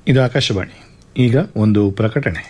ಇದು ಆಕಾಶವಾಣಿ ಈಗ ಒಂದು ಪ್ರಕಟಣೆ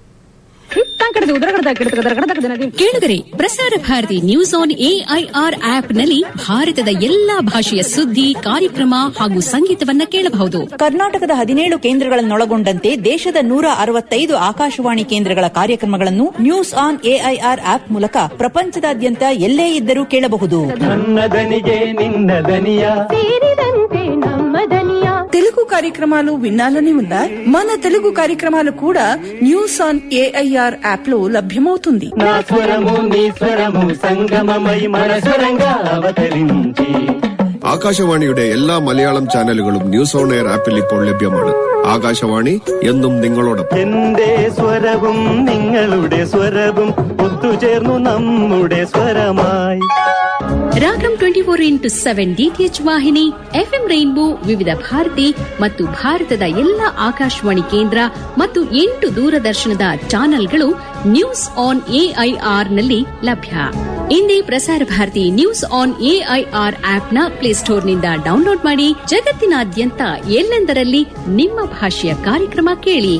ಕೇಳಿದರೆ ಪ್ರಸಾರ ಭಾರತಿ ನ್ಯೂಸ್ ಆನ್ ಎಐಆರ್ ಆಪ್ನಲ್ಲಿ ಭಾರತದ ಎಲ್ಲಾ ಭಾಷೆಯ ಸುದ್ದಿ ಕಾರ್ಯಕ್ರಮ ಹಾಗೂ ಸಂಗೀತವನ್ನ ಕೇಳಬಹುದು ಕರ್ನಾಟಕದ ಹದಿನೇಳು ಕೇಂದ್ರಗಳನ್ನೊಳಗೊಂಡಂತೆ ದೇಶದ ನೂರ ಅರವತ್ತೈದು ಆಕಾಶವಾಣಿ ಕೇಂದ್ರಗಳ ಕಾರ್ಯಕ್ರಮಗಳನ್ನು ನ್ಯೂಸ್ ಆನ್ ಎಐಆರ್ ಆಪ್ ಮೂಲಕ ಪ್ರಪಂಚದಾದ್ಯಂತ ಎಲ್ಲೇ ಇದ್ದರೂ ಕೇಳಬಹುದು ನನ್ನ దనిగే నిన్న దనియా ಸೇರಿದಂತೆ ನಮ್ಮ ದನಿಯ తెలుగు కార్యక్రమాలు వినాలని ఉందా మన తెలుగు కార్యక్రమాలు కూడా న్యూస్ ఆన్ ఏఐఆర్ యాప్ లో లభ్యమవుతుంది నా స్వరము నీ స్వరము సంగమమై మన స్వరంగా అవతరించి ആകാശവാണിയുടെ എല്ലാ മലയാളം ചാനലുകളും ന്യൂസ് ഓൺ എയർ ആപ്പിൽ ഇപ്പോൾ ലഭ്യമാണ് ആകാശവാണി എന്നും നിങ്ങളോടൊപ്പം എന്റെ സ്വരവും നിങ്ങളുടെ സ്വരവും ഒത്തുചേർന്നു നമ്മുടെ സ്വരമായി Ragam twenty four into seven DTH ವಾಹಿನಿ ಎಫ್ಎಂ ರೈನ್ಬೋ ವಿವಿಧ ಭಾರತಿ ಮತ್ತು ಭಾರತದ ಎಲ್ಲ ಆಕಾಶವಾಣಿ ಕೇಂದ್ರ ಮತ್ತು ಎಂಟು ದೂರದರ್ಶನದ ಚಾನೆಲ್ಗಳು ನ್ಯೂಸ್ ಆನ್ ಎಐಆರ್ನಲ್ಲಿ ಲಭ್ಯ ಇಂದೇ Prasar Bharati news on AIR ಆಪ್ನ ಪ್ಲೇಸ್ಟೋರ್ನಿಂದ ಡೌನ್ಲೋಡ್ ಮಾಡಿ ಜಗತ್ತಿನಾದ್ಯಂತ ಎಲ್ಲೆಂದರಲ್ಲಿ ನಿಮ್ಮ ಭಾಷೆಯ ಕಾರ್ಯಕ್ರಮ ಕೇಳಿ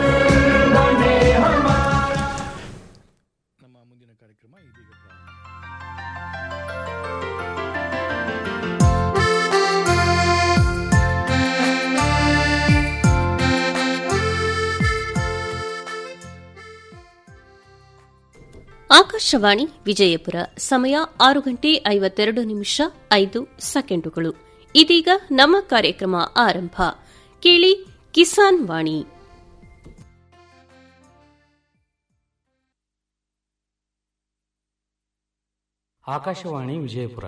ಆಕಾಶವಾಣಿ ವಿಜಯಪುರ ಸಮಯ ಆರು ಗಂಟೆ ಐವತ್ತೆರಡು ನಿಮಿಷ ಐದು ಸೆಕೆಂಡುಗಳು ಇದೀಗ ನಮ್ಮ ಕಾರ್ಯಕ್ರಮ ಆರಂಭ ಕೇಳಿ ಕಿಸಾನ್ ವಾಣಿ ಆಕಾಶವಾಣಿ ವಿಜಯಪುರ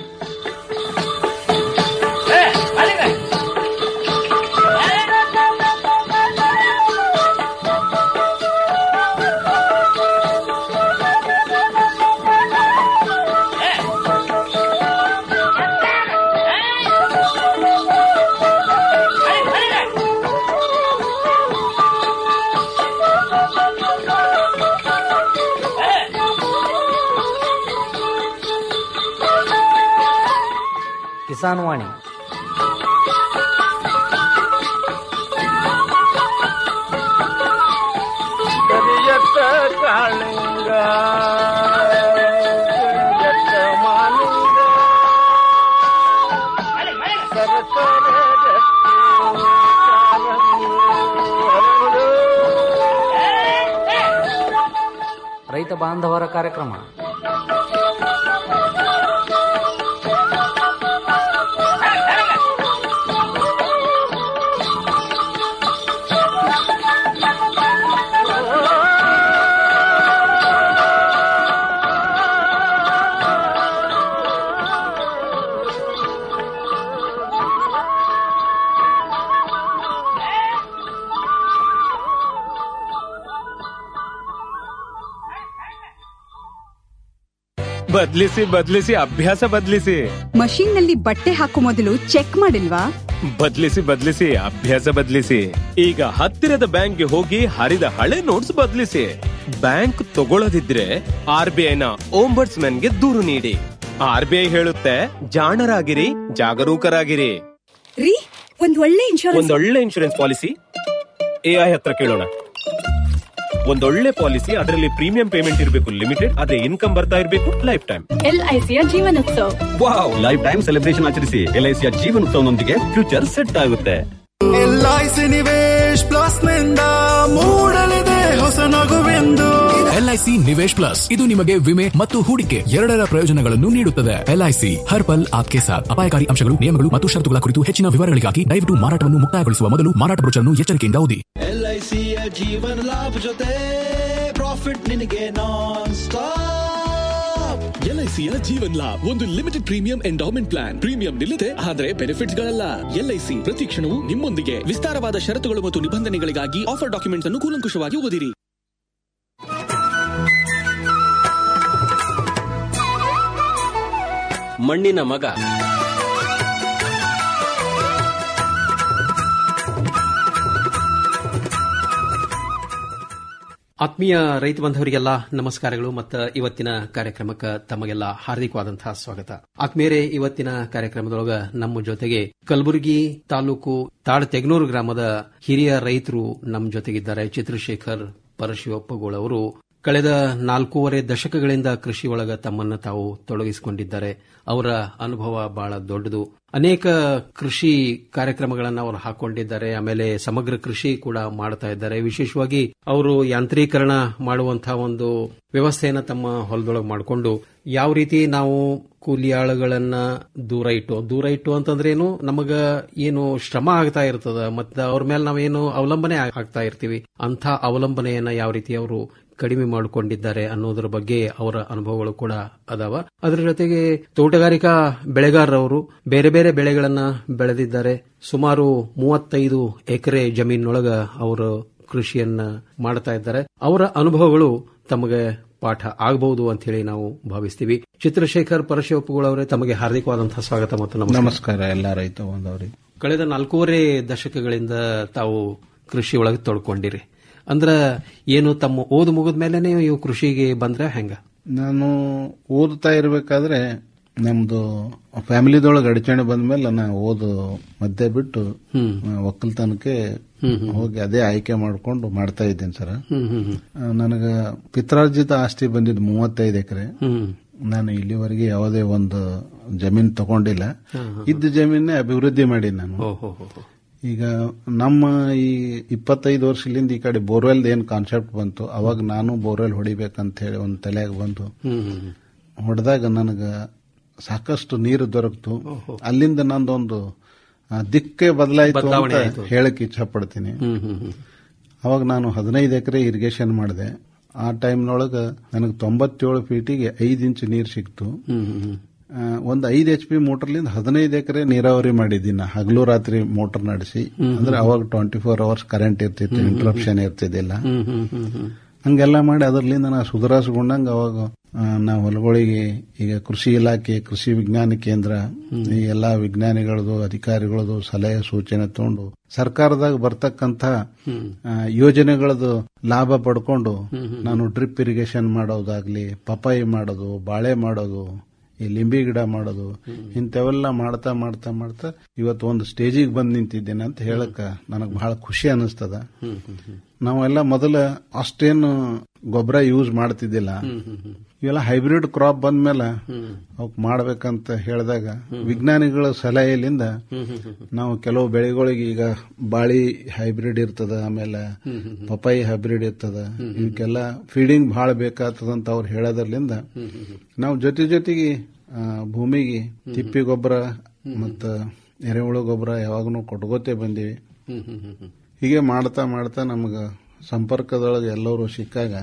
ಕಿಸಾನ್ ವಾಣಿ ಕರಿಯತ್ತ ಕಾಳಿಂಗ ಕರಿಯತ್ತ ಮಾಲಿಂಗ ಸರಸರ ರಕ್ತಿ ಕಾಲಂಗಿ ಹರಡು. ರೈತ ಬಾಂಧವರ ಕಾರ್ಯಕ್ರಮ ಬದ್ಲಿಸಿ ಬದ್ಲಿಸಿ ಅಭ್ಯಾಸ ಬದ್ಲಿಸಿ ಮಷೀನ್ ನಲ್ಲಿ ಬಟ್ಟೆ ಹಾಕೋ ಮೊದಲು ಚೆಕ್ ಮಾಡಿಲ್ವಾ ಬದ್ಲಿಸಿ ಬದ್ಲಿಸಿ ಅಭ್ಯಾಸ ಬದ್ಲಿಸಿ ಈಗ ಹತ್ತಿರದ ಬ್ಯಾಂಕ್ಗೆ ಹೋಗಿ ಹರಿದ ಹಳೆ ನೋಟ್ಸ್ ಬದ್ಲಿಸಿ ಬ್ಯಾಂಕ್ ತಗೊಳ್ಳದಿದ್ರೆ ಆರ್ ಬಿ ಐನ ಓಂಬರ್ಟ್ಸ್ ಗೆ ದೂರು ನೀಡಿ ಆರ್ ಬಿ ಐ ಹೇಳುತ್ತೆ ಜಾಣರಾಗಿರಿ ಜಾಗರೂಕರಾಗಿರಿ ರೀ ಒಂದ್ ಒಳ್ಳೆ ಇನ್ಶೂರೆನ್ಸ್ ಒಂದೊಳ್ಳೆ ಇನ್ಶೂರೆನ್ಸ್ ಪಾಲಿಸಿ ಎಐ ಹತ್ರ ಕೇಳೋಣ ಒಂದೊಳ್ಳೆ ಪಾಲಿಸಿ ಅದರಲ್ಲಿ ಪ್ರೀಮಿಯಂ ಪೇಮೆಂಟ್ ಇರಬೇಕು ಲಿಮಿಟೆಡ್ ಅದೇ ಇನ್ಕಮ್ ಬರ್ತಾ ಇರಬೇಕು ಲೈಫ್ ಟೈಮ್ ಎಲ್ಐಸಿಯ ಜೀವನೋತ್ಸವ ವಾವ್ ಲೈಫ್ ಟೈಮ್ ಸೆಲೆಬ್ರೇಷನ್ ಆಚರಿಸಿ ಎಲ್ಐಸಿಯ ಜೀವನೋತ್ಸವನೊಂದಿಗೆ ಫ್ಯೂಚರ್ ಸೆಟ್ ಆಗುತ್ತೆ ಎಲ್ಐಸಿ ನಿವೇಶ್ ಪ್ಲಸ್ ನಿಂದ ಮೂಡಲಿದೆ ಹೊಸ ನಗುವೆಂದು ಎಲ್ಐಸಿ ನಿವೇಶ್ ಪ್ಲಸ್ ಇದು ನಿಮಗೆ ವಿಮೆ ಮತ್ತು ಹೂಡಿಕೆ ಎರಡರ ಪ್ರಯೋಜನಗಳನ್ನು ನೀಡುತ್ತದೆ ಎಲ್ಐಸಿ ಹರ್ ಪಲ್ ಆಪ್ಕೆ ಸಾಥ್ ಅಪಾಯಕಾರಿ ಅಂಶಗಳು ನಿಯಮಗಳು ಮತ್ತು ಷರತ್ತುಗಳ ಕುರಿತು ಹೆಚ್ಚಿನ ವಿವರಗಳಿಗಾಗಿ ದಯವಿಟ್ಟು ಮಾರಾಟವನ್ನು ಮುಕ್ತಾಯಗೊಳಿಸುವ ಮೊದಲು ಮಾರಾಟ ಬ್ರೋಚರ್ನ್ನು ಎಚ್ಚರಿಕೆಯಿಂದ ಓದಿ ಎಲ್ಐಸಿಯ ಜೀವನ ಲಾಭ ಜೊತೆ ಪ್ರಾಫಿಟ್ ನಿನಗೆ ನಾನ್ ಸ್ಟಾಪ್ ಎಲ್ಐಸಿಯ ಜೀವನ್ ಲಾಭ್ ಒಂದು limited premium endowment plan premium ನಿಲ್ಲದೆ ಆದರೆ ಬೆನಿಫಿಟ್ಸ್ ಗಳಲ್ಲ ಎಲ್ಐಸಿ ಪ್ರತಿ ಕ್ಷಣವೂ ನಿಮ್ಮೊಂದಿಗೆ ವಿಸ್ತಾರವಾದ ಷರತ್ತುಗಳು ಮತ್ತು ನಿಬಂಧನೆಗಳಿಗಾಗಿ ಆಫರ್ ಡಾಕ್ಯುಮೆಂಟ್ಸ್ ಅನ್ನು ಕೂಲಂಕುಷವಾಗಿ ಓದಿರಿ ಮಣ್ಣಿನ ಮಗ ಆತ್ಮೀಯ ರೈತ ಬಾಂಧವರಿಗೆಲ್ಲ ನಮಸ್ಕಾರಗಳು ಮತ್ತು ಇವತ್ತಿನ ಕಾರ್ಯಕ್ರಮಕ್ಕೆ ತಮಗೆಲ್ಲ ಹಾರ್ದಿಕವಾದಂತಹ ಸ್ವಾಗತ ಆತ್ಮೀಯರೇ ಇವತ್ತಿನ ಕಾರ್ಯಕ್ರಮದೊಳಗ ನಮ್ಮ ಜೊತೆಗೆ ಕಲಬುರಗಿ ತಾಲೂಕು ತಾಡ್ ತೆಗ್ನೂರು ಗ್ರಾಮದ ಹಿರಿಯ ರೈತರು ನಮ್ಮ ಜೊತೆಗಿದ್ದಾರೆ ಚಿತ್ರಶೇಖರ್ ಪರಶಿವಪ್ಪಗೋಳ್ ಅವರು ಕಳೆದ ನಾಲ್ಕೂವರೆ ದಶಕಗಳಿಂದ ಕೃಷಿ ಒಳಗ ತಮ್ಮನ್ನು ತಾವು ತೊಡಗಿಸಿಕೊಂಡಿದ್ದಾರೆ ಅವರ ಅನುಭವ ಬಹಳ ದೊಡ್ಡದು ಅನೇಕ ಕೃಷಿ ಕಾರ್ಯಕ್ರಮಗಳನ್ನು ಅವರು ಹಾಕೊಂಡಿದ್ದಾರೆ ಆಮೇಲೆ ಸಮಗ್ರ ಕೃಷಿ ಕೂಡ ಮಾಡ್ತಾ ಇದ್ದಾರೆ ವಿಶೇಷವಾಗಿ ಅವರು ಯಾಂತ್ರೀಕರಣ ಮಾಡುವಂತಹ ಒಂದು ವ್ಯವಸ್ಥೆಯನ್ನ ತಮ್ಮ ಹೊಲದೊಳಗೆ ಮಾಡಿಕೊಂಡು ಯಾವ ರೀತಿ ನಾವು ಕೂಲಿ ಆಳುಗಳನ್ನ ದೂರ ಇಟ್ಟು ದೂರ ಇಟ್ಟು ಅಂತಂದ್ರೆ ಏನು ನಮಗ ಏನು ಶ್ರಮ ಆಗ್ತಾ ಇರ್ತದ ಮತ್ತೆ ಅವ್ರ ಮೇಲೆ ನಾವೇನು ಅವಲಂಬನೆ ಆಗ್ತಾ ಇರ್ತೀವಿ ಅಂತ ಅವಲಂಬನೆಯನ್ನ ಯಾವ ರೀತಿ ಅವರು ಕಡಿಮೆ ಮಾಡಿಕೊಂಡಿದ್ದಾರೆ ಅನ್ನೋದ್ರ ಬಗ್ಗೆ ಅವರ ಅನುಭವಗಳು ಕೂಡ ಅದಾವ ಅದರ ಜೊತೆಗೆ ತೋಟಗಾರಿಕಾ ಬೆಳೆಗಾರರವರು ಬೇರೆ ಬೇರೆ ಬೆಳೆಗಳನ್ನ ಬೆಳೆದಿದ್ದಾರೆ ಸುಮಾರು ಮೂವತ್ತೈದು ಎಕರೆ ಜಮೀನೊಳಗ ಅವರು ಕೃಷಿಯನ್ನ ಮಾಡ್ತಾ ಇದ್ದಾರೆ ಅವರ ಅನುಭವಗಳು ತಮಗೆ ಪಾಠ ಆಗಬಹುದು ಅಂತ ಹೇಳಿ ನಾವು ಭಾವಿಸ್ತೀವಿ ಚಿತ್ರಶೇಖರ್ ಪರಶಿವಪ್ಪಗಳವರೇ ತಮಗೆ ಹಾರ್ದಿಕವಾದಂತಹ ಸ್ವಾಗತ ಮತ್ತು ನಮಸ್ಕಾರ. ನಮಸ್ಕಾರ ಎಲ್ಲ ರೈತ ಬಾಂಧವರಿಗೆ ಕಳೆದ ನಾಲ್ಕೂವರೆ ದಶಕಗಳಿಂದ ತಾವು ಕೃಷಿ ಒಳಗೆ ತೊಡ್ಕೊಂಡಿರಿ ಅಂದ್ರ ಏನು ತಮ್ಮ ಓದು ಮುಗಿದ ಮೇಲೆ ನೀವು ಕೃಷಿಗೆ ಬಂದ್ರೆ ಹೆಂಗ ನಾನು ಓದ್ತಾ ಇರಬೇಕಾದ್ರೆ ನಮ್ದು ಫ್ಯಾಮಿಲಿದೊಳಗೆ ಅಡಚಣೆ ಬಂದ್ಮೇಲೆ ನಾ ಓದು ಮಧ್ಯೆ ಬಿಟ್ಟು ಆ, ಒಕ್ಕಲ್ತನಕ್ಕೆ ಹೋಗಿ ಅದೇ ಆಯ್ಕೆ ಮಾಡ್ಕೊಂಡು ಮಾಡ್ತಾ ಇದ್ದೇನೆ ಸರ್ ಆ, ನನಗ ಪಿತ್ರಾರ್ಜಿತ ಆಸ್ತಿ ಬಂದಿದ್ದು ಮೂವತ್ತೈದು ಎಕರೆ ನಾನು ಇಲ್ಲಿವರೆಗೆ ಯಾವುದೇ ಒಂದು ಜಮೀನ್ ತಗೊಂಡಿಲ್ಲ ಇದ್ದ ಜಮೀನೇ ಅಭಿವೃದ್ಧಿ ಮಾಡಿ ನಾನು ಈಗ ನಮ್ಮ ಈ ಇಪ್ಪತ್ತೈದು ವರ್ಷದಿಂದ ಈ ಕಡೆ ಬೋರ್ವೆಲ್ ಏನ್ ಕಾನ್ಸೆಪ್ಟ್ ಬಂತು ಅವಾಗ ನಾನು ಬೋರ್ವೆಲ್ ಹೊಡಿಬೇಕಂತ ಹೇಳಿ ಒಂದು ತಲೆಯಾಗ ಬಂತು ಹೊಡೆದಾಗ ನನಗ ಸಾಕಷ್ಟು ನೀರು ದೊರಕ್ತು ಅಲ್ಲಿಂದ ನಂದೊಂದು ಆ, ದಿಕ್ಕೇ ಬದಲಾಯಿತು ಬದಲಾವಣೆ ಅಂತ ಆಯ್ತು. ಹೇಳಕ್ ಇಚ್ಛೆ ಪಡ್ತೀನಿ ಅವಾಗ ನಾನು ಹದಿನೈದು ಎಕರೆ ಇರಿಗೇಷನ್ ಮಾಡಿದೆ ಆ ಟೈಮ್ನೊಳಗ ನನಗೆ ತೊಂಬತ್ತೇಳು ಫೀಟಿಗೆ ಐದು ಇಂಚ್ ನೀರು ಸಿಕ್ತು ಆ, ಒಂದು ಐದು ಎಚ್ ಪಿ ಮೋಟರ್ಲಿಂದ ಹದಿನೈದು ಎಕರೆ ನೀರಾವರಿ ಮಾಡಿದ್ದೀನಿ ನಾ. ಹಗಲು ರಾತ್ರಿ ಮೋಟರ್ ನಡೆಸಿ ಅಂದ್ರೆ ಅವಾಗ ಟ್ವೆಂಟಿ ಫೋರ್ ಅವರ್ಸ್ ಕರೆಂಟ್ ಇರ್ತಿತ್ತು ಇಂಟ್ರಪ್ಷನ್ ಇರ್ತಿದ್ದಿಲ್ಲ ಹಂಗೆಲ್ಲ ಮಾಡಿ ಅದರ್ಲಿಂದ ನಾ ಸುಧಾರಿಸ್ಕೊಂಡಂಗ ಅವಾಗ ಆ, ನಾವು ಹೊಲಗಳಿಗೆ ಈಗ ಕೃಷಿ ಇಲಾಖೆ ಕೃಷಿ ವಿಜ್ಞಾನ ಕೇಂದ್ರ ಈ ಎಲ್ಲಾ ವಿಜ್ಞಾನಿಗಳದು ಅಧಿಕಾರಿಗಳದು ಸಲಹೆ ಸೂಚನೆ ತಗೊಂಡು ಸರ್ಕಾರದಾಗ ಬರ್ತಕ್ಕಂಥ ಆ, ಯೋಜನೆಗಳದು ಲಾಭ ಪಡ್ಕೊಂಡು ನಾನು ಡ್ರಿಪ್ ಇರಿಗೇಷನ್ ಮಾಡೋದಾಗ್ಲಿ ಪಪಾಯಿ ಮಾಡೋದು ಬಾಳೆ ಮಾಡೋದು ಈ ಲಿಂಬಿ ಗಿಡ ಮಾಡೋದು ಇಂಥವೆಲ್ಲ ಮಾಡ್ತಾ ಮಾಡ್ತಾ ಮಾಡ್ತಾ ಇವತ್ತು ಒಂದು ಸ್ಟೇಜಿಗೆ ಬಂದು ನಿಂತಿದ್ದೇನೆ ಅಂತ ಹೇಳಕ್ಕ ನನಗೆ ಬಹಳ ಖುಷಿ ಅನಿಸ್ತದ ನಾವೆಲ್ಲ ಮೊದಲ ಅಷ್ಟೇನು ಗೊಬ್ಬರ ಯೂಸ್ ಮಾಡ್ತಿದ್ದಿಲ್ಲ ಇವೆಲ್ಲ ಹೈಬ್ರಿಡ್ ಕ್ರಾಪ್ ಬಂದ್ಮೇಲೆ ಅವಕ್ ಮಾಡ್ಬೇಕಂತ ಹೇಳಿದಾಗ ವಿಜ್ಞಾನಿಗಳ ಸಲಹೆಯಿಂದ ನಾವು ಕೆಲವು ಬೆಳೆಗಳಿಗೆ ಈಗ ಬಾಳಿ ಹೈಬ್ರಿಡ್ ಇರ್ತದ ಆಮೇಲೆ ಪಪಾಯಿ ಹೈಬ್ರಿಡ್ ಇರ್ತದ ಇವಕ್ಕೆಲ್ಲ ಫೀಡಿಂಗ್ ಬಹಳ ಬೇಕಾಗ್ತದಂತ ಅವ್ರು ಹೇಳೋದ್ರಲಿಂದ ನಾವು ಜೊತೆ ಜೊತೆಗೆ ಆ, ಭೂಮಿಗೆ ತಿಪ್ಪಿ ಗೊಬ್ಬರ ಮತ್ತ ಎರೆಹುಳು ಗೊಬ್ಬರ ಯಾವಾಗನು ಕೊಟ್ಕೋತೆ ಬಂದೀವಿ ಹೀಗೆ ಮಾಡ್ತಾ ಮಾಡ್ತಾ ನಮಗ ಸಂಪರ್ಕದೊಳಗೆ ಎಲ್ಲರೂ ಸಿಕ್ಕಾಗ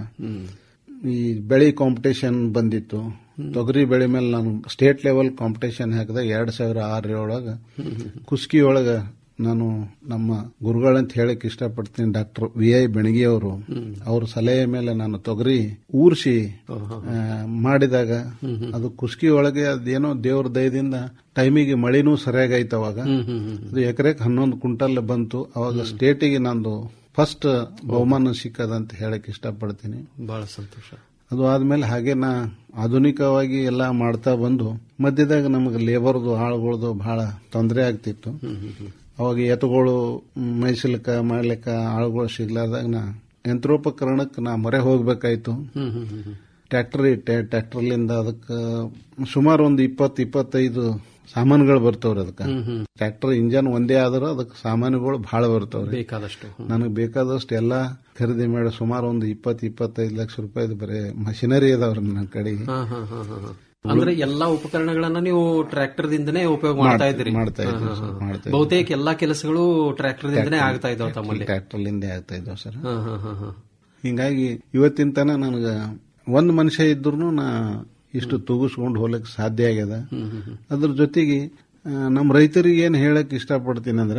ಈ ಬೆಳೆ ಕಾಂಪಿಟೇಷನ್ ಬಂದಿತ್ತು ತೊಗರಿ ಬೆಳೆ ಮೇಲೆ ನಾನು ಸ್ಟೇಟ್ ಲೆವೆಲ್ ಕಾಂಪಿಟೇಷನ್ ಹಾಕಿದಾಗ ಎರಡ್ ಸಾವಿರ ಆರರೊಳಗ ಕುಸ್ಕಿ ಒಳಗ ನಾನು ನಮ್ಮ ಗುರುಗಳಂತ ಹೇಳಕ್ ಇಷ್ಟಪಡ್ತೀನಿ ಡಾಕ್ಟರ್ ವಿ ಐ ಬೆಣಗಿ ಅವರು ಅವ್ರ ಸಲಹೆ ಮೇಲೆ ನಾನು ತೊಗರಿ ಊರ್ಸಿ ಆ, ಮಾಡಿದಾಗ ಅದು ಕುಸ್ಕಿ ಒಳಗೆ ಅದೇನೋ ದೇವ್ರ ದಯದಿಂದ ಟೈಮಿಗೆ ಮಳಿನೂ ಸರಿಯಾಗೈತೆ ಅವಾಗ ಅದು ಎಕರೆಗೆ ಹನ್ನೊಂದು ಕ್ವಿಂಟಲ್ ಬಂತು ಅವಾಗ ಸ್ಟೇಟಿಗೆ ನಂದು ಫಸ್ಟ್ ಬಹುಮಾನ ಸಿಕ್ಕದಂತ ಹೇಳಕ್ ಇಷ್ಟಪಡ್ತೀನಿ ಬಹಳ ಸಂತೋಷ ಅದು ಆದ್ಮೇಲೆ ಹಾಗೆ ನಾ ಆಧುನಿಕವಾಗಿ ಎಲ್ಲ ಮಾಡ್ತಾ ಬಂದು ಮಧ್ಯದಾಗ ನಮಗೆ ಲೇಬರ್ದು ಆಳುಗಳದು ಬಹಳ ತೊಂದರೆ ಆಗ್ತಿತ್ತು ಅವಾಗ ಎತ್ತುಗಳು ಮೈಸಲಿಕ್ಕ ಮಾಡ್ಲಿಕ್ಕ ಆಳುಗಳು ಸಿಗ್ಲಾರ್ದಾಗ ನಾ ಯಂತ್ರೋಪಕರಣಕ್ಕೆ ನಾ ಮೊರೆ ಹೋಗ್ಬೇಕಾಯ್ತು ಟ್ರ್ಯಾಕ್ಟರ್ ಇಟ್ಟೆ ಟ್ರ್ಯಾಕ್ಟರ್ಲಿಂದ ಅದಕ್ಕೆ ಸುಮಾರು ಒಂದು ಇಪ್ಪತ್ತು ಇಪ್ಪತ್ತೈದು ಸಾಮಾನುಗಳು ಬರ್ತಾವ್ರಿ ಅದಕ್ಕೆ ಟ್ರ್ಯಾಕ್ಟರ್ ಇಂಜನ್ ಒಂದೇ ಆದ್ರೂ ಅದಕ್ಕೆ ಸಾಮಾನುಗಳು ಬಹಳ ಬರ್ತಾವ್ರಿ ಬೇಕಾದಷ್ಟು ನನಗೆ ಬೇಕಾದಷ್ಟು ಎಲ್ಲ ಖರೀದಿ ಮಾಡಿ ಸುಮಾರು ಒಂದು ಇಪ್ಪತ್ತು ಇಪ್ಪತ್ತೈದು ಲಕ್ಷ ರೂಪಾಯಿದು ಬರೀ ಮಷಿನರಿ ಅದಾವ್ರಿ ನನ್ನ ಕಡೆಗೆ ಹಾ, ಹಾ, ಹಾ, ಹಾ, ಹಾ. ಅಂದ್ರೆ ಎಲ್ಲಾ ಉಪಕರಣಗಳನ್ನ ನೀವು ಟ್ರ್ಯಾಕ್ಟರ್ ದಿಂದನೇ ಉಪಯೋಗ ಮಾಡ್ತಾ ಇದ್ರಿ ಮಾಡ್ತಾ ಇದ್ವಿ ಹಾ, ಹಾ, ಸರ್, ಹಾ. ಮಾಡ್ತಾ ಇದ್ವಿ. ಬಹುತೇಕ ಎಲ್ಲಾ ಕೆಲಸಗಳು ಟ್ರ್ಯಾಕ್ಟರ್ ದಿಂದನೇ ಆಗ್ತಾ ಇದಾವ ತಮ್ಮಲ್ಲಿ ಟ್ರ್ಯಾಕ್ಟರ್ಲಿಂದ ಆಗ್ತಾ ಇದ್ದಾವ ಸರ್ ಹಾ, ಹಾ, ಹಾ, ಹಾ. ಹಿಂಗಾಗಿ ಇವತ್ತಿನ ತನ ನನಗ ಒಂದ್ ಮನುಷ್ಯ ಇದ್ರು ನಾ ಇಷ್ಟು ತೂಗಿಸ್ಕೊಂಡು ಹೋಗ್ಲಿಕ್ಕೆ ಸಾಧ್ಯ ಆಗ್ಯದ ಅದ್ರ ಜೊತೆಗೆ ಆ, ನಮ್ಮ ರೈತರಿಗೆ ಏನ್ ಹೇಳಕ್ ಇಷ್ಟಪಡ್ತೀನಿ ಅಂದ್ರೆ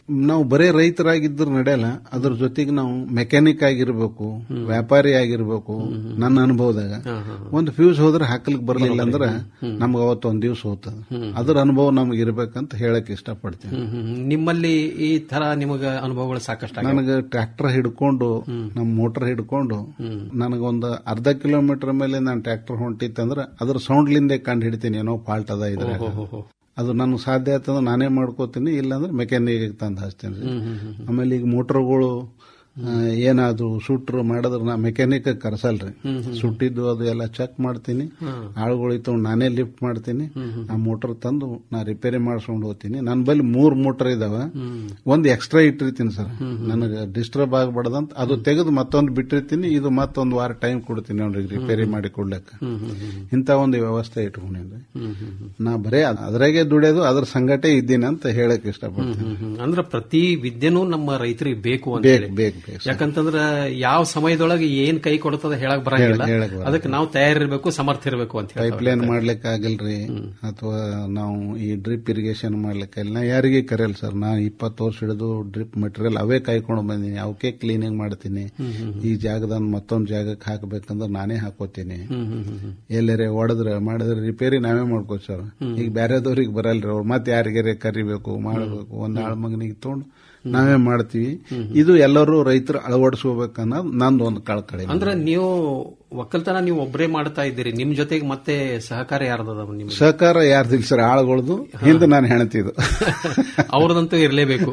ನಾವು ಬರೇ ರೈತರಾಗಿದ್ರೆ ನಡೆಯಲ್ಲ ಅದ್ರ ಜೊತೆಗೆ ನಾವು ಮೆಕ್ಯಾನಿಕ್ ಆಗಿರ್ಬೇಕು ವ್ಯಾಪಾರಿ ಆಗಿರ್ಬೇಕು ನನ್ನ ಅನುಭವದಾಗ ಒಂದು ಫ್ಯೂಸ್ ಹೋದ್ರೆ ಹಾಕ್ಲಿಕ್ಕೆ ಬರಲಿಲ್ಲ ಅಂದ್ರೆ ನಮ್ಗೆ ಅವತ್ತು ಒಂದ್ ದಿವಸ ಹೋಗ್ತದೆ ಅದ್ರ ಅನುಭವ ನಮ್ಗೆ ಇರ್ಬೇಕಂತ ಹೇಳಕ್ ಇಷ್ಟಪಡ್ತೀನಿ ಹ್ಮ್, ಹ್ಮ್, ಹ್ಮ್. ನಿಮ್ಮಲ್ಲಿ ಈ ತರ ನಿಮಗ ಅನುಭವಗಳು ಸಾಕಷ್ಟು ಆಗ್ಯಾವ. ನನಗೆ ಟ್ರ್ಯಾಕ್ಟರ್ ಹಿಡ್ಕೊಂಡು ನಮ್ಮ ಮೋಟರ್ ಹಿಡ್ಕೊಂಡು ನನಗೊಂದು ಅರ್ಧ ಕಿಲೋಮೀಟರ್ ಮೇಲೆ ನಾನು ಟ್ರ್ಯಾಕ್ಟರ್ ಹೊಂಟಿತ್ತಂದ್ರೆ ಅದ್ರ ಸೌಂಡ್ಲಿಂದೇ ಕಂಡು ಹಿಡಿತೀನಿ ಏನೋ ಫಾಲ್ಟ್ ಅದ ಇದ್ರೆ ಅದು ನನಗೆ ಸಾಧ್ಯ ಆಯ್ತಂದ್ರೆ ನಾನೇ ಮಾಡ್ಕೋತೀನಿ ಇಲ್ಲಾಂದ್ರೆ ಮೆಕ್ಯಾನಿಕ್ ತಂದು ಹಚ್ತೀನಿ ಹ್ಮ್, ಹ್ಮ್, ಹ್ಮ್. ಆಮೇಲೆ ಈಗ ಮೋಟರ್ಗಳು ಏನಾದ್ರು ಸುಟ್ರು ಮಾಡಿದ್ರೆ ನಾ ಮೆಕ್ಯಾನಿಕ್ ಕರ್ಸಲ್ರಿ ಹ್ಮ್, ಹ್ಮ್. ಸುಟ್ಟಿದ್ದು ಅದು ಎಲ್ಲ ಚೆಕ್ ಮಾಡ್ತೀನಿ ಹ್ಮ್. ಆಳುಗಳು ಇತ್ತು ನಾನೇ ಲಿಫ್ಟ್ ಮಾಡ್ತೀನಿ ಹ್ಮ್, ಹ್ಮ್. ಆ ಮೋಟರ್ ತಂದು ನಾ ರಿಪೇರಿ ಮಾಡಿಸ್ಕೊಂಡು ಹೋಗ್ತೀನಿ ನನ್ನ ಬಳಿ ಮೂರ್ ಮೋಟರ್ ಇದಾವ ಹ್ಮ್. ಒಂದು ಎಕ್ಸ್ಟ್ರಾ ಇಟ್ಟಿರ್ತೀನಿ ಸರ್ ನನಗೆ ಡಿಸ್ಟರ್ಬ್ ಆಗಬಾರ್ದಂತ ಅದು ತೆಗೆದು ಮತ್ತೊಂದು ಬಿಟ್ಟಿರ್ತೀನಿ ಇದು ಮತ್ತೊಂದು ವಾರ ಟೈಮ್ ಕೊಡ್ತೀನಿ ಅವ್ರಿಗೆ ರಿಪೇರಿ ಮಾಡಿ ಕೊಡ್ಲಿಕ್ಕೆ ಹ್ಮ್, ಹ್ಮ್, ಹ್ಮ್. ಇಂಥ ಒಂದು ವ್ಯವಸ್ಥೆ ಇಟ್ಕೊಂಡಿದ್ದೆ ಹ್ಮ್, ಹ್ಮ್, ಹ್ಮ್. ನಾ ಬರೇ ಅದ್- ಅದ್ರಾಗೆ ದುಡಿಯೋದು ಅದ್ರ ಸಂಗಟೆ ಇದ್ದೀನಿ ಅಂತ ಹೇಳಕ್ ಇಷ್ಟಪಡ್ತೀನಿ ಹ್ಮ್, ಹ್ಮ್. ಅಂದ್ರ ಪ್ರತಿ ವಿದ್ಯೆನೂ ನಮ್ಮ ರೈತರಿಗೆ ಬೇಕು ಅಂತ ಬೇಕು, ಹೇಳಿ. ಬೇಕು, ಬೇಕು, ಸರ್. ಯಾಕಂತಂದ್ರ ಯಾವ ಸಮಯದೊಳಗೆ ಏನ್ ಕೈ ಕೊಡ್ತದ ಹೇಳಕ್ ಬರಂಗಿಲ್ಲ ಹೇಳಕ್- ಹೇಳಕ್ ಬರಲ್ಲ. ಅದಕ್ಕೆ ನಾವು ತಯಾರಿರ್ಬೇಕು ಸಮರ್ಥ ಇರಬೇಕು ಅಂತ ಹೇಳಿ ಪೈಪ್ ಲೈನ್ ಮಾಡ್ಲಿಕ್ಕೆ ಆಗಿಲ್ರಿ ಅಥವಾ ನಾವು ಈ ಡ್ರಿಪ್ ಇರಿಗೇಷನ್ ಮಾಡ್ಲಿಕ್ಕೆ ಇಲ್ಲ ನಾ ಯಾರಿಗೆ ಕರೆಯಲ್ಲ ಸರ್ ನಾ ಇಪ್ಪತ್ತು ವರ್ಷ ಹಿಡಿದು ಡ್ರಿಪ್ ಮಟೀರಿಯಲ್ ಅವೇ ಕಾಯ್ಕೊಂಡು ಬಂದೀನಿ ಅವಕ್ಕೆ ಕ್ಲೀನಿಂಗ್ ಮಾಡ್ತೀನಿ ಹ್ಮ್, ಹ್ಮ್, ಈ ಜಾಗದ ಮತ್ತೊಂದು ಜಾಗಕ್ಕೆ ಹಾಕಬೇಕಂದ್ರೆ ನಾನೇ ಹಾಕೋತೀನಿ ಹ್ಮ್, ಹ್ಮ್, ಹ್ಮ್, ಹ್ಮ್. ಎಲ್ಲರೇ ಹೊಡೆದ್ರೆ ಮಾಡಿದ್ರೆ ರಿಪೇರಿ ನಾವೇ ಮಾಡ್ಕೋ ಸರ್ ಈಗ ಬೇರೆದವ್ರಿಗೆ ಬರಲ್ರಿ ಅವ್ರು ಮತ್ತೆ ಯಾರಿಗಾರೆ ಕರಿಬೇಕು ಮಾಡಬೇಕು ಒಂದ್ ಆಳ್ ಮಗನಿಗೆ ತಗೊಂಡು ನಾವೇ ಮಾಡ್ತೀವಿ ಇದು ಎಲ್ಲರೂ ರೈತರು ಅಳವಡಿಸ್ಕೋಬೇಕನ್ನೋದು ನಂದು ಒಂದು ಕಳಕಳಿ ಅಂದ್ರ ನೀವು ಒಕ್ಕಲ್ತನ ನೀವು ಒಬ್ಬರೇ ಮಾಡ್ತಾ ಇದ್ದೀರಿ ನಿಮ್ ಜೊತೆಗೆ ಮತ್ತೆ ಸಹಕಾರ ಯಾರ್ದದ ನಿಮ್ಗೆ ಸಹಕಾರ ಯಾರ್ದಿಲ್ಲ ಸರ್ ಆಳುಗಳದು ಹಿಂದೆ ನಾನು ಹೆಣತಿದ್ದು ಅವ್ರದಂತೂ ಇರಲೇಬೇಕು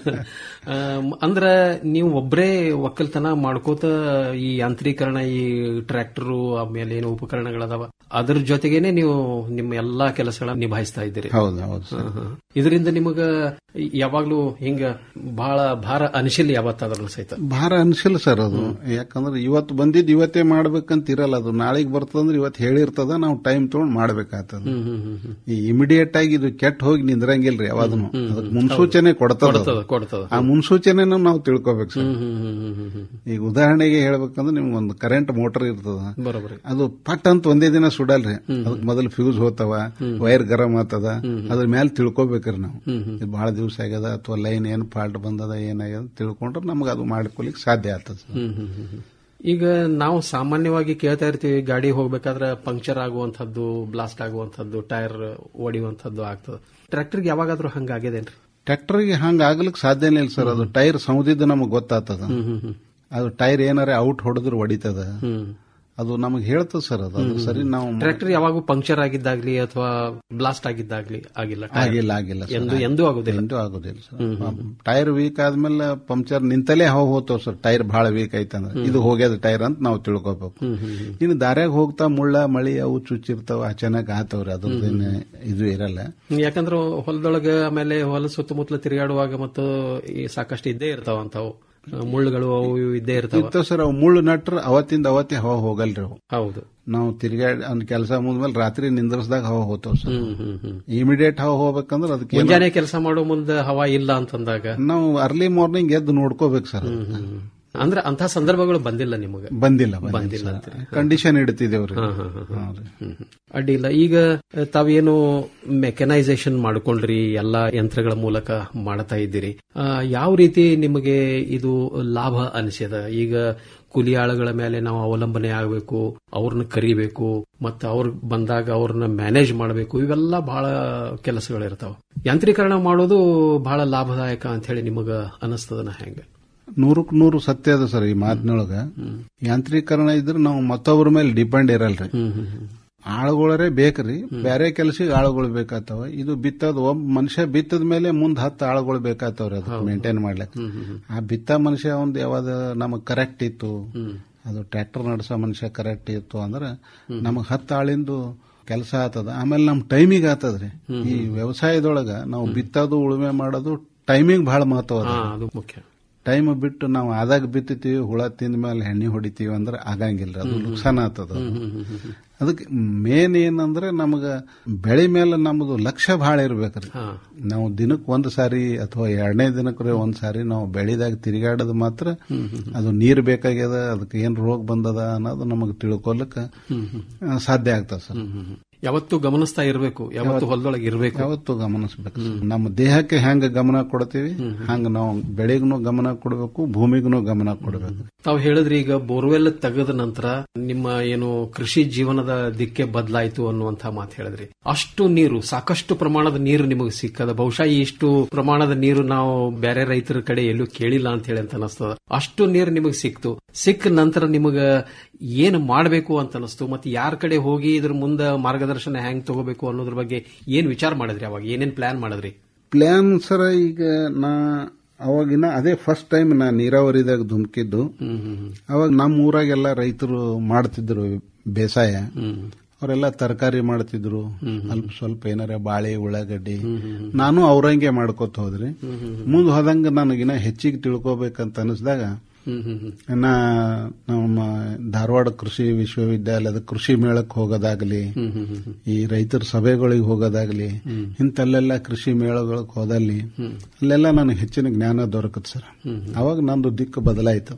ಅಂದ್ರ ನೀವು ಒಬ್ಬರೇ ಒಕ್ಕಲ್ತನ ಮಾಡ್ಕೋತ ಈ ಯಾಂತ್ರೀಕರಣ ಈ ಟ್ರ್ಯಾಕ್ಟರ್ ಆಮೇಲೆ ಏನು ಉಪಕರಣಗಳದಾವ ಅದ್ರ ಜೊತೆಗೇನೆ ನೀವು ನಿಮ್ಮ ಎಲ್ಲಾ ಕೆಲಸಗಳನ್ನ ನಿಭಾಯಿಸ್ತಾ ಇದ್ದೀರಿ ಹೌದು ಹೌದು ಸರ್ ಹಾ, ಹಾ. ಇದರಿಂದ ನಿಮಗ ಯಾವಾಗ್ಲೂ ಹಿಂಗ ಬಹಳ ಭಾರ ಅನಿಸಿಲ್ಲ ಯಾವತ್ತಾದ್ರೂ ಸಹಿತ ಭಾರ ಅನ್ಸಿಲ್ಲ ಸರ್ ಅದು ಯಾಕಂದ್ರೆ ಇವತ್ತು ಬಂದಿದ್ದು ಇವತ್ತೇ ಮಾಡ್ಬೇಕಂತ ಇರಲ್ಲ ಅದು ನಾಳೆಗೆ ಬರ್ತದಂದ್ರೆ ಇವತ್ತು ಹೇಳಿರ್ತದ ನಾವು ಟೈಮ್ ತಗೊಂಡ್ ಮಾಡ್ಬೇಕಾಗ್ತದ ಹ್ಮ್, ಹ್ಮ್, ಹ್ಮ್, ಹ್ಮ್. ಈ ಇಮಿಡಿಯೇಟ್ ಆಗಿ ಇದು ಕೆಟ್ಟ ಹೋಗಿ ನಿಂದ್ರಂಗಿಲ್ರಿ ಯಾವ್ದನು ಅದಕ್ಕೆ ಮುನ್ಸೂಚನೆ ಕೊಡ್ತದ ಅದು. ಕೊಡ್ತದ ಕೊಡ್ತದ ಆ ಮುನ್ಸೂಚನೆನ ನಾವು ತಿಳ್ಕೊಬೇಕು ಸರ್ ಹ್ಮ್, ಹ್ಮ್, ಹ್ಮ್, ಹ್ಮ್, ಹ್ಮ್. ಈಗ ಉದಾಹರಣೆಗೆ ಹೇಳ್ಬೇಕಂದ್ರೆ ನಿಮ್ಗೆ ಒಂದು ಕರೆಂಟ್ ಮೋಟರ್ ಇರ್ತದ ಬರೋಬ್ಬರಿ ಅದು ಪಟ್ ಅಂತ ಒಂದೇ ದಿನ ಸುಡಲ್ರಿ ಅದಕ್ಕೆ ಮೊದಲು ಫ್ಯೂಸ್ ಹೋಗ್ತಾವ ವೈರ್ ಗರಂ ಆಗ್ತದ ಅದ್ರ ಮೇಲೆ ತಿಳ್ಕೊಬೇಕ್ರಿ ನಾವು ಇದು ಬಹಳ ದಿವಸ ಆಗ್ಯದ ಅಥವಾ ಲೈನ್ ಏನ್ ಫಾಲ್ಟ್ ಬಂದದ ಏನಾಗ್ಯದ ಅಂತ ತಿಳ್ಕೊಂಡ್ರೆ ನಮ್ಗೆ ಅದು ಮಾಡ್ಕೊಲಿಕ್ಕೆ ಸಾಧ್ಯ ಆಗ್ತದೆ ಸರ್ ಹ್ಮ್, ಹ್ಮ್, ಹ್ಮ್, ಹ್ಮ್. ಈಗ ನಾವು ಸಾಮಾನ್ಯವಾಗಿ ಕೇಳ್ತಾ ಇರ್ತೀವಿ ಗಾಡಿ ಹೋಗ್ಬೇಕಾದ್ರೆ ಪಂಕ್ಚರ್ ಆಗುವಂತದ್ದು ಬ್ಲಾಸ್ಟ್ ಆಗುವಂತದ್ದು ಟೈರ್ ಒಡೆಯುವಂತದ್ದು ಆಗ್ತದೆ ಟ್ರ್ಯಾಕ್ಟರ್ಗೆ ಯಾವಾಗಾದ್ರೂ ಹಂಗಾಗ್ಯದೇನ್ರಿ ಟ್ರ್ಯಾಕ್ಟರ್ಗೆ ಹಂಗ ಆಗ್ಲಿಕ್ಕೆ ಸಾಧ್ಯನೇ ಇಲ್ಲ ಸರ್ ಅದು ಟೈರ್ ಸೌದಿದ್ದು ನಮಗೆ ಗೊತ್ತಾಗ್ತದ ಹ್ಮ್, ಹ್ಮ್, ಹ್ಮ್. ಅದು ಟೈರ್ ಏನಾರ ಔಟ್ ಹೊಡೆದ್ರೆ ಹೊಡಿತದ ಹ್ಮ್. ಅದು ನಮಗೆ ಹೇಳ್ತದ ಸರ್ ಅದು ಅದು ಸರಿ ನಾವು ಟ್ರ್ಯಾಕ್ಟರ್ ಯಾವಾಗೂ ಪಂಕ್ಚರ್ ಆಗಿದ್ದಾಗ್ಲಿ ಅಥವಾ ಬ್ಲಾಸ್ಟ್ ಆಗಿದ್ದಾಗ್ಲಿ ಆಗಿಲ್ಲ ಟೈರ್. ಆಗಿಲ್ಲ ಆಗಿಲ್ಲ ಸರ್. ಎಂದು ಎಂದೂ ಆಗುದಿಲ್ಲ ಎಂದೂ ಆಗುದಿಲ್ಲ ಸರ್ ಟೈರ್ ವೀಕ್ ಆದ್ಮೇಲೆ ಪಂಕ್ಚರ್ ನಿಂತಲೇ ಹಾವು ಹೋಗ್ತಾವ ಸರ್ ಟೈರ್ ಬಹಳ ವೀಕ್ ಐತಂದ್ರೆ ಇದು ಹೋಗ್ಯದ ಟೈರ್ ಅಂತ ನಾವು ತಿಳ್ಕೊಬೇಕು ಹ್ಮ್, ಹ್ಮ್, ಹ್ಮ್. ಇನ್ನು ದಾರ್ಯಾಗ ಹೋಗ್ತಾ ಮುಳ್ಳ ಮಳಿ ಅವು ಚುಚ್ಚಿರ್ತಾವ ಅಚಾನಕ್ ಆತವ್ರಿ ಅದ್ರದ್ದೇನು ಇದು ಇರಲ್ಲ ಯಾಕಂದ್ರೆ ಹೊಲದೊಳಗ ಆಮೇಲೆ ಹೊಲ ಸುತ್ತಮುತ್ತಲ ತಿರುಗಾಡುವಾಗ ಮತ್ತು ಈ ಸಾಕಷ್ಟು ಇದ್ದೇ ಇರ್ತಾವ ಅಂತಾವು ಮುಳ್ಳುಗಳು ಅವು ಇವು ಇದ್ದೇ ಇರ್ತಾವ ಇರ್ತಾವ ಸರ್ ಅವು ಮುಳ್ಳು ನಟ್ರ ಅವತ್ತಿಂದ ಅವತ್ತೇ ಹವಾ ಹೋಗಲ್ರಿ ಅವು ಹೌದು ನಾವು ತಿರ್ಗಾಡಿ ಅವ್ನ ಕೆಲಸ ಮುಗಿದ್ಮೇಲೆ ರಾತ್ರಿ ನಿಂದ್ರಸ್ದಾಗ ಹವಾ ಹೋಗ್ತಾವ ಸರ್ ಹ್ಮ್, ಹ್ಮ್, ಹ್ಮ್. ಇಮಿಡಿಯೇಟ್ ಹವಾ ಹೋಗ್ಬೇಕಂದ್ರೆ ಅದಕ್ಕೆ ಏನೋ- ಮುಂಜಾನೆ ಕೆಲಸ ಮಾಡೋ ಮುಂದೆ ಹವಾ ಇಲ್ಲ ಅಂತಂದಾಗ ನಾವು ಅರ್ಲಿ ಮಾರ್ನಿಂಗ್ ಎದ್ದು ನೋಡ್ಕೋಬೇಕು ಸರ್ ಅಂದ್ರೆ ಅಂತ ಸಂದರ್ಭಗಳು ಬಂದಿಲ್ಲ ನಿಮಗೆ ಬಂದಿಲ್ಲ ಬಂದಿಲ್ಲ ಅಂತೀರಿ. ಕಂಡೀಷನ್ ಇಡ್ತಿದ್ದೇವ್ರಿ ಹಾ, ಹಾ, ಹಾ, ಹಾ. ಹ್ಮ್, ಹ್ಮ್. ಅಡ್ಡಿಲ್ಲ ಈಗ ಅಹ್, ತಾವೇನು ಮೆಕನೈಸೇಷನ್ ಮಾಡ್ಕೊಂಡ್ರಿ ಎಲ್ಲಾ ಯಂತ್ರಗಳ ಮೂಲಕ ಮಾಡ್ತಾ ಇದ್ದೀರಿ ಆ, ಯಾವ ರೀತಿ ನಿಮಗೆ ಇದು ಲಾಭ ಅನಿಸ್ಯದ ಈಗ ಕೂಲಿ ಆಳುಗಳ ಮೇಲೆ ನಾವು ಅವಲಂಬನೆ ಆಗಬೇಕು ಅವ್ರನ್ನ ಕರಿಬೇಕು ಮತ್ತೆ ಅವ್ರ ಬಂದಾಗ ಅವ್ರನ್ನ ಮ್ಯಾನೇಜ್ ಮಾಡಬೇಕು ಇವೆಲ್ಲ ಬಹಳ ಕೆಲಸಗಳಿರ್ತಾವ ಯಾಂತ್ರೀಕರಣ ಮಾಡೋದು ಬಹಳ ಲಾಭದಾಯಕ ಅಂತ ಹೇಳಿ ನಿಮಗ ಅನಿಸ್ತದನ ಹೆಂಗ ನೂರಕ್ ನೂರು ಸತ್ಯ ಅದ ಸರ್ ಈ ಮಾತಿನೊಳಗ ಯಾಂತ್ರೀಕರಣ ಇದ್ರೆ ನಾವು ಮತ್ತೊಬ್ಬರ ಮೇಲೆ ಡಿಪೆಂಡ್ ಇರಲ್ರಿ ಆಳುಗಳರೇ ಬೇಕ್ರಿ ಬೇರೆ ಕೆಲಸಕ್ಕೆ ಆಳುಗಳು ಬೇಕಾಗ್ತಾವ ಇದು ಬಿತ್ತದ ಒಬ್ಬ ಮನುಷ್ಯ ಬಿತ್ತದ ಮೇಲೆ ಮುಂದ್ ಹತ್ತು ಆಳುಗಳು ಬೇಕಾಗ್ತಾವ್ರಿ ಅದಕ್ಕೆ ಮೇಂಟೈನ್ ಮಾಡ್ಲಿಕ್ಕೆ ಆ ಬಿತ್ತ ಮನುಷ್ಯ ಒಂದ್ ಯಾವ್ದ ನಮಗ್ ಕರೆಕ್ಟ್ ಇತ್ತು ಅದು ಟ್ರ್ಯಾಕ್ಟರ್ ನಡೆಸೋ ಮನುಷ್ಯ ಕರೆಕ್ಟ್ ಇತ್ತು ಅಂದ್ರೆ ನಮಗ್ ಹತ್ತು ಆಳಿಂದು ಕೆಲಸ ಆತದ ಆಮೇಲೆ ನಮ್ ಟೈಮಿಂಗ್ ಆತದ್ರಿ ಈ ವ್ಯವಸಾಯದೊಳಗ ನಾವು ಬಿತ್ತೋದು ಉಳುಮೆ ಮಾಡೋದು ಟೈಮಿಂಗ್ ಬಹಳ ಮಹತ್ವ ಅದ ಅದು ಮುಖ್ಯ ಟೈಮ್ ಬಿಟ್ಟು ನಾವು ಆದಾಗ ಬಿತ್ತತೀವಿ ಹುಳ ತಿಂದ ಮೇಲೆ ಎಣ್ಣೆ ಹೊಡಿತೀವಿ ಅಂದ್ರೆ ಆಗಂಗಿಲ್ಲ ಅದು ನುಕ್ಸಾನ ಆಗ್ತದ ಅದಕ್ಕೆ ಮೇನ್ ಏನಂದ್ರೆ ನಮಗ ಬೆಳೆ ಮೇಲೆ ನಮ್ದು ಲಕ್ಷ್ಯ ಬಹಳ ಇರ್ಬೇಕ್ರಿ ನಾವು ದಿನಕ್ಕೆ ಒಂದ್ ಸಾರಿ ಅಥವಾ ಎರಡನೇ ದಿನಕ್ಕೆ ಒಂದ್ ಸಾರಿ ನಾವು ಬೆಳೆದಾಗ ತಿರುಗಾಡೋದು ಮಾತ್ರ ಅದು ನೀರ್ ಬೇಕಾಗ್ಯದ ಅದಕ್ಕೆ ಏನ್ ರೋಗ ಬಂದದ ಅನ್ನೋದು ನಮಗ್ ತಿಳ್ಕೊಳಕ್ ಆ, ಸಾಧ್ಯ ಆಗ್ತದ ಸರ್ ಯಾವತ್ತು ಗಮನಿಸ್ತಾ ಇರಬೇಕು ಯಾವತ್ತು ಹೊಲದೊಳಗೆ ಇರಬೇಕು ಯಾವತ್ತು ಗಮನಿಸ್ಬೇಕು ನಮ್ಮ ದೇಹಕ್ಕೆ ಹೆಂಗ ಗಮನ ಕೊಡ್ತೀವಿ ಹಂಗ ನಾವು ಬೆಳೆಗೂ ಗಮನ ಕೊಡಬೇಕು ಭೂಮಿಗೂ ಗಮನ ಕೊಡಬೇಕು ತಾವು ಹೇಳಿದ್ರಿ ಈಗ ಬೋರ್ವೆಲ್ ತೆಗೆದ ನಂತರ ನಿಮ್ಮ ಏನು ಕೃಷಿ ಜೀವನದ ದಿಕ್ಕೆ ಬದಲಾಯಿತು ಅನ್ನುವಂತ ಮಾತು ಹೇಳಿದ್ರಿ ಅಷ್ಟು ನೀರು ಸಾಕಷ್ಟು ಪ್ರಮಾಣದ ನೀರು ನಿಮಗೆ ಸಿಕ್ಕದ ಬಹುಶಃ ಇಷ್ಟು ಪ್ರಮಾಣದ ನೀರು ನಾವು ಬೇರೆ ರೈತರ ಕಡೆ ಎಲ್ಲೂ ಕೇಳಿಲ್ಲ ಅಂತ ಹೇಳಿ ಅಂತ ಅನಿಸ್ತದ ಅಷ್ಟು ನೀರು ನಿಮಗೆ ಸಿಕ್ತು ಸಿಕ್ಕ ನಂತರ ನಿಮಗ ಏನು ಮಾಡಬೇಕು ಅಂತ ಅನಿಸ್ತು ಮತ್ತೆ ಯಾರ ಕಡೆ ಹೋಗಿ ಇದ್ರ ಮುಂದೆ ಮಾರ್ಗದರ್ಶನ ಹೆಂಗ್ ತಗೋಬೇಕು ಅನ್ನೋದ್ರ ಬಗ್ಗೆ ಏನ್ ವಿಚಾರ ಮಾಡಿದ್ರಿ ಅವಾಗ ಏನೇನ್ ಪ್ಲಾನ್ ಮಾಡಿದ್ರಿ ಪ್ಲಾನ್ ಸರ ಈಗ ನಾ ಅವಾಗಿನ ಅದೇ ಫಸ್ಟ್ ಟೈಮ್ ನಾ ನೀರಾವರಿದಾಗ ಧುಮುಕಿದ್ದು ಅವಾಗ ನಮ್ಮ ಊರಾಗೆಲ್ಲ ರೈತರು ಮಾಡ್ತಿದ್ರು ಬೇಸಾಯ ಅವರೆಲ್ಲ ತರಕಾರಿ ಮಾಡ್ತಿದ್ರು ಅಲ್ಪ ಸ್ವಲ್ಪ ಏನಾರ ಬಾಳೆ ಉಳ್ಳಾಗಡ್ಡಿ ನಾನು ಅವ್ರಂಗೆ ಮಾಡ್ಕೋತ ಹೋದ್ರಿ ಮುಂದೆ ಹೋದಂಗ ನನಗಿನ ಹೆಚ್ಚಿಗೆ ತಿಳ್ಕೊಬೇಕಂತ ಅನಿಸ್ದಾಗ ನಾ ನಮ್ಮ ಧಾರವಾಡ ಕೃಷಿ ವಿಶ್ವವಿದ್ಯಾಲಯದ ಕೃಷಿ ಮೇಳಕ್ಕೆ ಹೋಗೋದಾಗ್ಲಿ ಈ ರೈತರ ಸಭೆಗಳಿಗೆ ಹೋಗೋದಾಗ್ಲಿ ಇಂಥಲ್ಲೆಲ್ಲ ಕೃಷಿ ಮೇಳಗಳಿಗೆ ಹೋದಲ್ಲಿ ಅಲ್ಲೆಲ್ಲ ನನಗೆ ಹೆಚ್ಚಿನ ಜ್ಞಾನ ದೊರಕತ್ ಸರ್ ಅವಾಗ ನಂದು ದಿಕ್ಕು ಬದಲಾಯ್ತು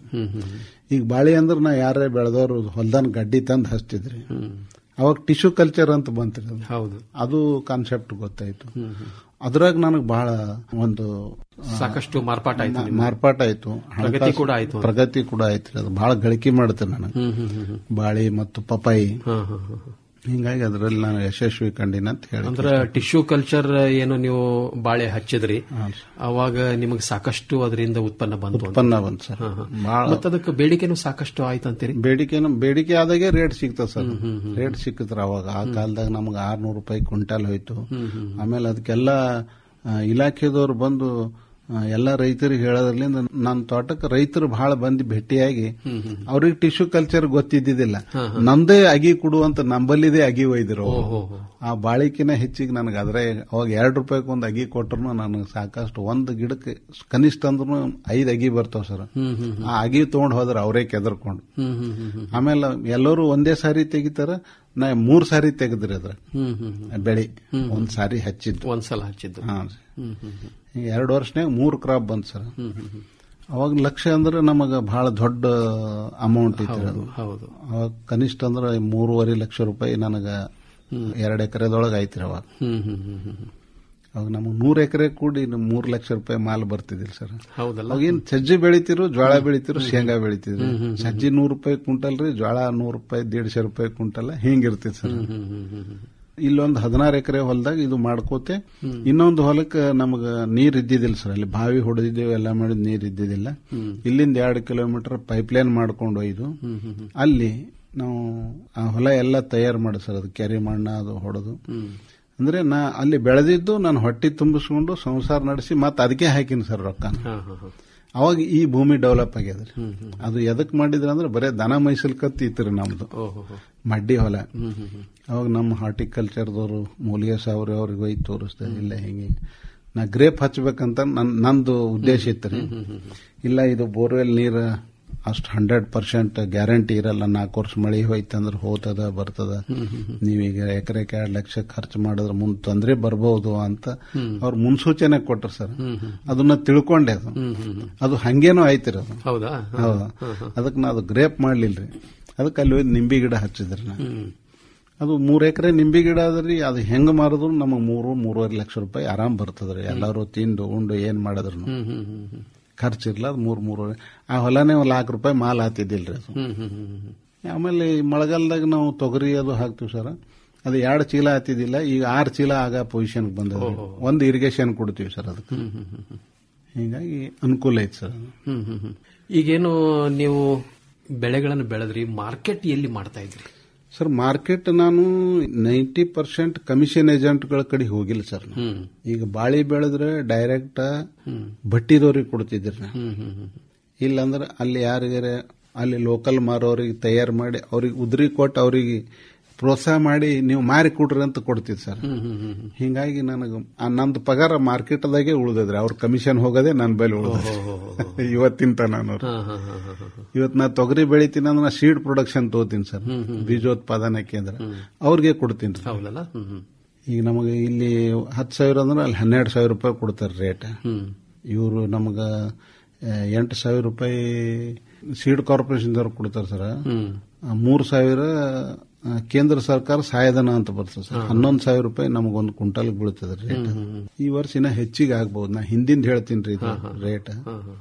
ಈಗ ಬಾಳೆ ಅಂದ್ರೆ ನಾ ಯಾರೇ ಬೆಳೆದವರು ಹೊಲ್ದಾನ್ ಗಡ್ಡಿ ತಂದು ಹಚ್ತಿದ್ರಿ ಅವಾಗ ಟಿಶ್ಯೂ ಕಲ್ಚರ್ ಅಂತ ಬಂತ್ರಿ ಅದು. ಹೌದು ಅದು ಕಾನ್ಸೆಪ್ಟ್ ಗೊತ್ತಾಯ್ತು ಅದ್ರಾಗ ನನಗೆ ಬಹಳ ಒಂದು ಆ, ಸಾಕಷ್ಟು ಮಾರ್ಪಾಟ ಆಯ್ತು ಮಾ- ನಿಮ್ಗೆ. ಮಾರ್ಪಾಟ ಆಯ್ತು ಪ್ರಗತಿ ಹಣಕಾಸು- ಕೂಡ ಆಯ್ತು. ಪ್ರಗತಿ ಕೂಡ ಆಯ್ತು ಅದು ಬಹಳ ಗಳಿಕೆ ಮಾಡುತ್ತೆ ನನಗೆ ಹ್ಮ್ ಹ್ಮ್ ಹ್ಮ್ ಹ್ಮ್. ಬಾಳಿ ಮತ್ತು ಪಪಾಯಿ ಹಾ, ಹಾ, ಹಾ, ಹಾ. ಹಿಂಗಾಗಿ ಅದರಲ್ಲಿ ನಾನು ಯಶಸ್ವಿ ಕಂಡಿನ ಅಂತ ಹೇಳಿ ಅಂದ್ರ ಟಿಶ್ಯೂ ಕಲ್ಚರ್ ಏನು ನೀವು ಬಾಳೆ ಹಚ್ಚಿದ್ರಿ ಅವಾಗ ನಿಮಗೆ ಸಾಕಷ್ಟು ಅದರಿಂದ ಉತ್ಪನ್ನ ಬಂತು ಅಂತ. ಉತ್ಪನ್ನ ಬಂತು ಸರ್ ಹಾ, ಹಾ. ಬಹಳ ಮತ್ತ್ ಅದಕ್ಕೆ ಬೇಡಿಕೆನೂ ಸಾಕಷ್ಟು ಆಯ್ತು ಅಂತೀರಿ ಬೇಡಿಕೆನು ಬೇಡಿಕೆ ಆದಾಗೆ ರೇಟ್ ಸಿಗ್ತದೆ ಸರ್ ರೇಟ್ ಸಿಕ್ಕಿದ್ರ ಅವಾಗ ಆ ಕಾಲದಾಗ ನಮ್ಗೆ ಆರ್ನೂರು ರೂಪಾಯಿ ಕ್ವಿಂಟಾಲ್ ಹೋಯ್ತು ಆಮೇಲೆ ಅದಕ್ಕೆಲ್ಲ ಆ, ಇಲಾಖೆದವ್ರು ಬಂದು ಆ, ಎಲ್ಲ ರೈತರಿಗೆ ಹೇಳೋದ್ರಲಿಂದ ನನ್ನ ತೋಟಕ್ಕೆ ರೈತರು ಬಹಳ ಬಂದು ಭೇಟಿಯಾಗಿ ಅವ್ರಿಗೆ ಟಿಶ್ಯೂ ಕಲ್ಚರ್ ಗೊತ್ತಿದ್ದಿದ್ದಿಲ್ಲ ನಮ್ದೇ ಅಗಿ ಕೊಡುವಂತ ನಂಬಲ್ಲಿದೆ ಅಗಿ ಒಯ್ದಿರು ಅವ್ರು. ಆ ಬಾಳಿಕಿನ ಹೆಚ್ಚಿಗೆ ನನಗೆ ಅದ್ರೆ ಅವಾಗ ಎರಡು ರೂಪಾಯಿಗೆ ಒಂದು ಅಗಿ ಕೊಟ್ರು ನನಗೆ ಸಾಕಷ್ಟು ಒಂದು ಗಿಡಕ್ಕೆ ಕನಿಷ್ಠ ಅಂದ್ರೂ ಐದು ಅಗಿ ಬರ್ತಾವ ಸರ್ ಆ ಅಗಿ ತಗೊಂಡ್ ಹೋದ್ರೆ ಅವರೇ ಕೆದರ್ಕೊಂಡು ಹ್ಮ್ ಹ್ಮ್ ಹ್ಮ್ ಹ್ಮ್. ಆಮೇಲೆ ಎಲ್ಲರೂ ಒಂದೇ ಸಾರಿ ತೆಗಿತಾರ ನಾ ಮೂರ್ ಸಾರಿ ತೆಗೆದ್ರಿ ಅದ್ರ ಹ್ಮ್ ಹ್ಮ್ ಹ್ಮ್. ಬೆಳಿ ಒಂದ್ ಸಾರಿ ಹಚ್ಚಿದ್ದು ಒಂದ್ಸಲ ಹಚ್ಚಿದ್ದು ಹಾ ಹ್ಮ್ ಹ್ಮ್ ಹ್ಮ್. ಎರಡು ವರ್ಷನಾಗ ಮೂರ್ ಕ್ರಾಪ್ ಬಂತ್ ಸರ್ ಹ್ಮ್ ಹ್ಮ್ ಹ್ಮ್. ಅವಾಗ ಲಕ್ಷ ಅಂದ್ರೆ ನಮಗ ಬಹಳ ದೊಡ್ಡ ಅಮೌಂಟ್ ಇತ್ತು ಅದು ಹೌದು ಅವಾಗ ಕನಿಷ್ಠ ಅಂದ್ರೆ ಮೂರುವರೆ ಲಕ್ಷ ರೂಪಾಯಿ ನನಗ ಎರಡು ಎಕರೆದೊಳಗೆ ಐತ್ರಿ ಅವಾಗ ಹ್ಮ್ ಹ್ಮ್ ಹ್ಮ್ ಹ್ಮ್ ಹ್ಮ್. ಅವಾಗ ನಮಗೆ ನೂರ್ ಎಕರೆ ಕೂಡಿ ಮೂರ್ ಲಕ್ಷ ರೂಪಾಯಿ ಮಾಲ್ ಬರ್ತಿದಿಲ್ಲ ಸರ್ ಹೌದಲ್ಲ ಅವಾಗ ಏನ್ ಸಜ್ಜಿ ಬೆಳಿತಿರು ಜ್ವಾಳ ಬೆಳಿತಿರು ಶೇಂಗಾ ಬೆಳಿತಿದ್ರು ಸಜ್ಜಿ ನೂರ್ ರೂಪಾಯಿ ಕುಂಟಲ್ ರೀ ಜ್ವಾಳ ನೂರ್ ರೂಪಾಯಿ ದೇಡ್ಶೆ ರೂಪಾಯಿ ಕುಂಟಲ್ ಹಿಂಗಿರ್ತಿತ್ತು ಸರ್ ಹ್ಮ್ ಹ್ಮ್ ಹ್ಮ್ ಹ್ಮ್ ಹ್ಮ್. ಇಲ್ಲೊಂದು ಹದಿನಾರು ಎಕರೆ ಹೊಲದಾಗ ಇದು ಮಾಡ್ಕೋತೆ ಇನ್ನೊಂದು ಹೊಲಕ್ಕೆ ನಮಗ ನೀರ್ ಇದ್ದಿದ್ದಿಲ್ಲ ಸರ್ ಅಲ್ಲಿ ಬಾವಿ ಹೊಡೆದಿದ್ದೇವೆ ಎಲ್ಲ ಮಾಡಿದ್ ನೀರ್ ಇದ್ದಿದ್ದಿಲ್ಲ ಇಲ್ಲಿಂದ ಎರಡು ಕಿಲೋಮೀಟರ್ ಪೈಪ್ಲೈನ್ ಮಾಡ್ಕೊಂಡು ಒಯ್ದು ಅಲ್ಲಿ ನಾವು ಆ ಹೊಲ ಎಲ್ಲ ತಯಾರು ಮಾಡಿ ಸರ್ ಅದು ಕೆರೆ ಮಣ್ಣ ಅದು ಹೊಡೆದು ಅಂದ್ರೆ ನಾ ಅಲ್ಲಿ ಬೆಳೆದಿದ್ದು ನಾನು ಹೊಟ್ಟಿ ತುಂಬಿಸ್ಕೊಂಡು ಸಂಸಾರ ನಡೆಸಿ ಮತ್ತೆ ಅದಕ್ಕೆ ಹಾಕಿನಿ ಸರ್ ರೊಕ್ಕನ ಹಾ, ಹಾ, ಹಾ. ಅವಾಗ ಈ ಭೂಮಿ ಡೆವಲಪ್ ಆಗ್ಯದ ರೀ ಅದು ಎದಕ್ ಮಾಡಿದ್ರ ಅಂದ್ರೆ ಬರೇ ದನ ಮೈಸಲ್ ಕತ್ತಿ ಇತ್ತು ನಮ್ದು ಓಹೋ ಹೋ. ಮಡ್ಡಿ ಹೊಲ ಹ್ಮ್ ಹ್ಮ್ ಹ್ಮ್. ಅವಾಗ ನಮ್ಮ ಹಾರ್ಟಿಕಲ್ಚರ್ದವರು ಮೂಲಿಗೆ ಸಾವ್ರಿ ಅವ್ರಿಗೆ ಹೋಗಿ ತೋರಿಸ್ದೆ ಇಲ್ಲ ಹಿಂಗೆ ನಾ ಗ್ರೇಪ್ ಹಚ್ಬೇಕಂತ ನನ್ ನಂದು ಉದ್ದೇಶ ಇತ್ತು ರೀ ಇಲ್ಲ ಇದು ಬೋರ್ವೆಲ್ ನೀರು ಅಷ್ಟು ಹಂಡ್ರೆಡ್ ಪರ್ಸೆಂಟ್ ಗ್ಯಾರಂಟಿ ಇರಲ್ಲ ನಾಲ್ಕು ವರ್ಷ ಮಳೆ ಹೋಯ್ತಂದ್ರೆ ಹೋತದ ಬರ್ತದ ನೀವೀಗ ಎಕರೆಗೆ ಎರಡು ಲಕ್ಷ ಖರ್ಚು ಮಾಡಿದ್ರೆ ಮುಂದೆ ತೊಂದರೆ ಬರ್ಬೋದು ಅಂತ ಅವ್ರು ಮುನ್ಸೂಚನೆ ಕೊಟ್ರು ಸರ್ ಅದನ್ನ ತಿಳ್ಕೊಂಡೆ ಅದು ಅದು ಹಂಗೇನೋ ಆಯ್ತಿರೋದು ಹೌದಾ ಹಾ, ಹೌದಾ ಹಾ, ಹಾ. ಅದಕ್ಕೆ ನಾ ಅದು ಗ್ರೇಪ್ ಮಾಡ್ಲಿಲ್ರಿ ಅದಕ್ಕೆ ಅಲ್ಲಿ ಹೋಗಿ ನಿಂಬಿ ಗಿಡ ಹಚ್ಚಿದ್ರಿ ನಾ ಅದು ಮೂರ್ ಎಕರೆ ನಿಂಬಿ ಗಿಡ ಅದ್ರಿ ಅದು ಹೆಂಗ್ ಮಾರಿದ್ರು ನಮಗೆ ಮೂರು ಮೂರುವರೆ ಲಕ್ಷ ರೂಪಾಯಿ ಆರಾಮ್ ಬರ್ತದ್ರಿ ಎಲ್ಲಾರು ತಿಂದು ಉಂಡು ಏನ್ ಮಾಡಿದ್ರು ಹ್ಮ್ ಹ್ಮ್ ಹ್ಮ್ ಹ್ಮ್. ಖರ್ಚಿರ್ಲ ಅದು ಮೂರ್ ಮೂರುವರೆ ಆ ಹೊಲನೇ ಒಂದು ಲಾಖ ರೂಪಾಯಿ ಮಾಲ್ ಹಾತಿದ್ದಿಲ್ರಿ ಅದು ಹ್ಮ್ ಹ್ಮ್ ಹ್ಮ್ ಹ್ಮ್. ಆಮೇಲೆ ಈ ಮಳೆಗಾಲದಾಗ ನಾವು ತೊಗರಿ ಅದು ಹಾಕ್ತಿವಿ ಸರ್ ಅದು ಎರಡು ಚೀಲ ಹಾತಿದ್ದಿಲ್ಲ ಈಗ ಆರು ಚೀಲ ಆಗ ಪೊಸಿಷನ್ ಬಂದದ ಒಂದು ಇರಿಗೇಷನ್ ಕೊಡ್ತೀವಿ ಸರ್ ಅದಕ್ಕೆ ಹ್ಮ್ ಹ್ಮ್ ಹ್ಮ್ ಹ್ಮ್. ಹೀಗಾಗಿ ಅನುಕೂಲ ಐತೆ ಸರ್ ಅದು. ಹ್ಮ್ ಹ್ಮ್ ಹ್ಮ್. ಈಗೇನು ನೀವು ಬೆಳೆಗಳನ್ನು ಬೆಳೆದ್ರಿ ಮಾರ್ಕೆಟ್ ಎಲ್ಲಿ ಮಾಡ್ತಾ ಇದ್ರಿ ಸರ್ ಮಾರ್ಕೆಟ್ ನಾನು ನೈಂಟಿ ಪರ್ಸೆಂಟ್ ಕಮಿಷನ್ ಏಜೆಂಟ್ಗಳ ಕಡೆ ಹೋಗಿಲ್ಲ ಸರ್ ನಾನು. ಹ್ಮ್. ಈಗ ಬಾಳಿ ಬೆಳೆದ್ರೆ ಡೈರೆಕ್ಟ್ ಬಟ್ಟಿದವ್ರಿಗೆ ಕೊಡ್ತಿದ್ರಿ ನಾ. ಹ್ಮ್ ಹ್ಮ್ ಹ್ಮ್. ಇಲ್ಲಾಂದ್ರೆ ಅಲ್ಲಿ ಯಾರಿಗಾರೆ ಅಲ್ಲಿ ಲೋಕಲ್ ಮಾರೋರಿಗೆ ತಯಾರು ಮಾಡಿ ಅವ್ರಿಗೆ ಉದ್ರಿ ಕೊಟ್ಟು ಅವರಿಗೆ ಪ್ರೋತ್ಸಾಹ ಮಾಡಿ ನೀವು ಮಾರಿ ಕೊಡ್ರಿ ಅಂತ ಕೊಡ್ತಿದ್ ಸರ್ ಹ್ಮ್ ಹ್ಮ್ ಹ್ಮ್ ಹ್ಮ್. ಹಿಂಗಾಗಿ ನನಗೆ ಆ ನಂದು ಪಗಾರ ಮಾರ್ಕೆಟ್ದಾಗೆ ಉಳಿದದ್ರಿ ಅವ್ರ ಕಮಿಷನ್ ಹೋಗೋದೇ ನನ್ನ ಬೈಲಿ ಉಳಿದ ಇವತ್ತಿಂತ ನಾನು ಹಾ, ಹಾ, ಹಾ, ಹಾ, ಹಾ. ಇವತ್ತು ನಾ ತೊಗರಿ ಬೆಳಿತೀನಿ ಅಂದ್ರೆ ನಾ ಸೀಡ್ ಪ್ರೊಡಕ್ಷನ್ ತಗೋತೀನಿ ಸರ್ ಬೀಜೋತ್ಪಾದನಾ ಕೇಂದ್ರ ಅವ್ರಿಗೆ ಕೊಡ್ತೀನಿ ರೀ. ಹೌದಲ್ಲ ಹ್ಮ್ ಹ್ಮ್. ಈಗ ನಮಗೆ ಇಲ್ಲಿ ಹತ್ತು ಸಾವಿರ ಅಂದ್ರೆ ಅಲ್ಲಿ ಹನ್ನೆರಡು ಸಾವಿರ ರೂಪಾಯಿ ಕೊಡ್ತಾರೆ ರೇಟ್ ಹ್ಮ್. ಇವರು ನಮಗ ಆ, ಎಂಟು ಸಾವಿರ ರೂಪಾಯಿ ಸೀಡ್ ಕಾರ್ಪೊರೇಷನ್ ದವ್ರು ಕೊಡ್ತಾರೆ ಸರ್ ಹ್ಮ್. ಆ, ಮೂರು ಸಾವಿರ ಆ, ಕೇಂದ್ರ ಸರ್ಕಾರ ಸಹಾಯಧನ ಅಂತ ಬರ್ತದೆ ಸರ್ ಹನ್ನೊಂದು ಸಾವಿರ ರೂಪಾಯಿ ನಮಗೊಂದು ಕ್ವಿಂಟಲ್ ಬೀಳ್ತದೆ ರೇಟ್ ಈ ವರ್ಷ ಇನ್ನ ಹೆಚ್ಚಿಗೆ ಆಗ್ಬಹುದು ನಾ ಹಿಂದಿಂದ ಹೇಳ್ತೀನಿ ರೀ ಇದು ರೇಟ್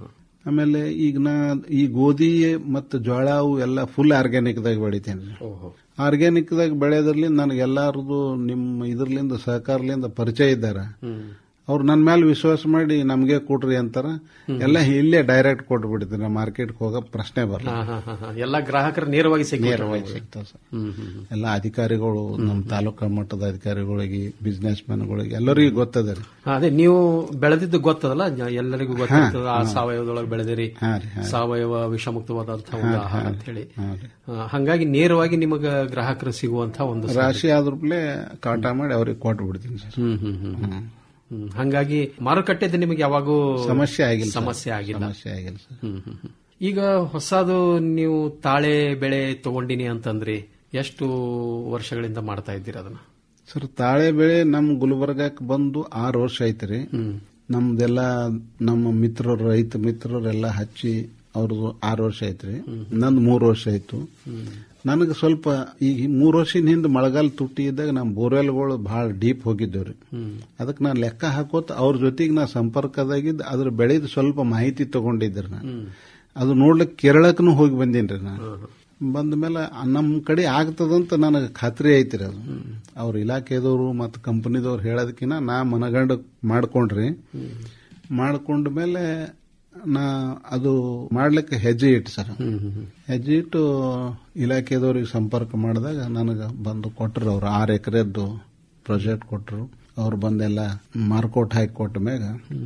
ಆಮೇಲೆ ಈಗ ನಾ ಈ ಗೋಧಿ ಮತ್ತು ಜೋಳ ಅವು ಎಲ್ಲ ಫುಲ್ ಆರ್ಗ್ಯಾನಿಕ್ ದಾಗ ಬೆಳಿತೇನೆ ರೀ ಆರ್ಗ್ಯಾನಿಕ್ ದಾಗ ಬೆಳೆಯೋದ್ರಲ್ಲಿ ನನಗೆ ಎಲ್ಲಾರದು ನಿಮ್ಮ ಇದ್ರಲಿಂದ ಸಹಕಾರಲಿಂದ ಪರಿಚಯ ಇದ್ದಾರೆ ಅವ್ರು ನನ್ನ ಮೇಲೆ ವಿಶ್ವಾಸ ಮಾಡಿ ನಮಗೆ ಕೊಡ್ರಿ ಅಂತಾರ ಎಲ್ಲ ಇಲ್ಲೇ ಡೈರೆಕ್ಟ್ ಕೊಟ್ಬಿಡ್ತೀನಿ ನಾ ಮಾರ್ಕೆಟ್ಗೆ ಹೋಗೋ ಪ್ರಶ್ನೆ ಬರಲ್ಲ ಹಾ, ಹಾ, ಹಾ, ಹಾ. ಎಲ್ಲ ಗ್ರಾಹಕರು ನೇರವಾಗಿ ಸಿಗ್ತಾರೆ ನೇರವಾಗಿ ಸಿಗ್ತಾವ ಸರ್ ಎಲ್ಲ ಅಧಿಕಾರಿಗಳು ನಮ್ಮ ತಾಲೂಕಾ ಮಟ್ಟದ ಅಧಿಕಾರಿಗಳಿಗೆ ಬಿಸ್ನೆಸ್ ಮ್ಯಾನ್ಗಳಿಗೆ ಎಲ್ಲರಿಗೂ ಗೊತ್ತದ ರೀ ಹಾ, ಅದೇ ನೀವು ಬೆಳೆದಿದ್ದು ಗೊತ್ತದಲ್ಲ ಜ- ಎಲ್ಲರಿಗೂ ಗೊತ್ತಿರ್ತದ ಆ ಹಾ, ಹಾ. ಸಾವಯವದೊಳಗೆ ಬೆಳೆದಿರಿ ಹಾ ರೀ, ಹಾ. ಸಾವಯವ ವಿಷಮುಕ್ತವಾದಂತಹ ಒಂದು ಹಾ, ಆಹಾರ ಹಾ. ಅಂತ ಹೇಳಿ ಹಾ ರೀ. ಆ, ಹಂಗಾಗಿ ನೇರವಾಗಿ ನಿಮಗ ಗ್ರಾಹಕರು ಸಿಗುವಂತಹ ಒಂದು ರಾಶಿ ಆದ್ರೂಪ್ಲೆ ಕಾಟ ಮಾಡಿ ಅವ್ರಿಗೆ ಕೊಟ್ಟು ಬಿಡ್ತೀನಿ ಸರ್ ಹ್ಮ್ ಹ್ಮ್ ಹ್ಮ್ ಹ್ಮ್. ಹ್ಮ್. ಹಂಗಾಗಿ ಮಾರುಕಟ್ಟೆದು ನಿಮಗೆ ಯಾವಾಗೂ ಸಮಸ್ಯೆ ಆಗಿಲ್ಲ ಸರ್. ಸಮಸ್ಯೆ ಆಗಿಲ್ಲ ಸಮಸ್ಯೆ ಆಗಿಲ್ಲ ಸರ್ ಹ್ಮ್ ಹ್ಮ್ ಹ್ಮ್. ಈಗ ಹೊಸದು ನೀವು ತಾಳೆ ಬೆಳೆ ತಗೊಂಡಿನಿ ಅಂತಂದ್ರಿ ಎಷ್ಟು ವರ್ಷಗಳಿಂದ ಮಾಡ್ತಾ ಇದ್ದೀರಿ ಅದನ್ನ ಸರ್ ತಾಳೆ ಬೆಳೆ ನಮ್ಮ ಗುಲ್ಬರ್ಗಕ್ಕೆ ಬಂದು ಆರು ವರ್ಷ ಐತ್ರಿ ನಮ್ದೆಲ್ಲ ನಮ್ಮ ಮಿತ್ರರು ರೈತ ಮಿತ್ರರೆಲ್ಲ ಹಚ್ಚಿ ಅವ್ರದ್ದು ಆರು ವರ್ಷ ಐತ್ರಿ ನಂದು ಮೂರು ವರ್ಷ ಆಯ್ತು ನನಗೆ ಸ್ವಲ್ಪ ಈಗ ಮೂರು ವರ್ಷದ ಹಿಂದೆ ಮಳೆಗಾಲ ತುಟ್ಟಿ ಇದ್ದಾಗ ನಮ್ಮ ಬೋರ್ವೆಲ್ಗಳು ಬಹಳ ಡೀಪ್ ಹೋಗಿದ್ದೇವ್ರಿ ಅದಕ್ಕೆ ನಾನು ಲೆಕ್ಕ ಹಾಕೋತ ಅವ್ರ ಜೊತೆಗೆ ನಾ ಸಂಪರ್ಕದಾಗಿದ್ದು ಅದ್ರ ಬೆಳೆದು ಸ್ವಲ್ಪ ಮಾಹಿತಿ ತಗೊಂಡಿದ್ರಿ ನಾನು ಅದು ನೋಡ್ಲಿಕ್ಕೆ ಕೇರಳಕ್ಕೂ ಹೋಗಿ ಬಂದೀನಿ ನಾನು ಬಂದ ಮೇಲೆ ನಮ್ಮ ಕಡೆ ಆಗ್ತದಂತ ನನಗೆ ಖಾತ್ರಿ ಐತ್ರಿ ಅದು ಅವ್ರ ಇಲಾಖೆದವರು ಮತ್ತು ಕಂಪನಿದವ್ರು ಹೇಳೋದಕ್ಕಿಂತ ನಾ ಮನಗಂಡು ಮಾಡ್ಕೊಂಡ್ರಿ ಮಾಡ್ಕೊಂಡ ಮೇಲೆ ನಾ ಅದು ಮಾಡ್ಲಿಕ್ಕೆ ಹೆಜ್ಜೆ ಇಟ್ಟು ಸರ್ ಹೆಜ್ಜೆ ಇಟ್ಟು ಇಲಾಖೆದವ್ರಿಗೆ ಸಂಪರ್ಕ ಮಾಡಿದಾಗ ನನಗೆ ಬಂದು ಕೊಟ್ಟರು ಅವ್ರು ಆರು ಎಕರೆದ್ದು ಪ್ರಾಜೆಕ್ಟ್ ಕೊಟ್ಟರು ಅವ್ರು ಬಂದೆಲ್ಲ ಮಾರ್ಕೋಟ್ ಹಾಕಿ ಕೊಟ್ಟ ಮ್ಯಾಗ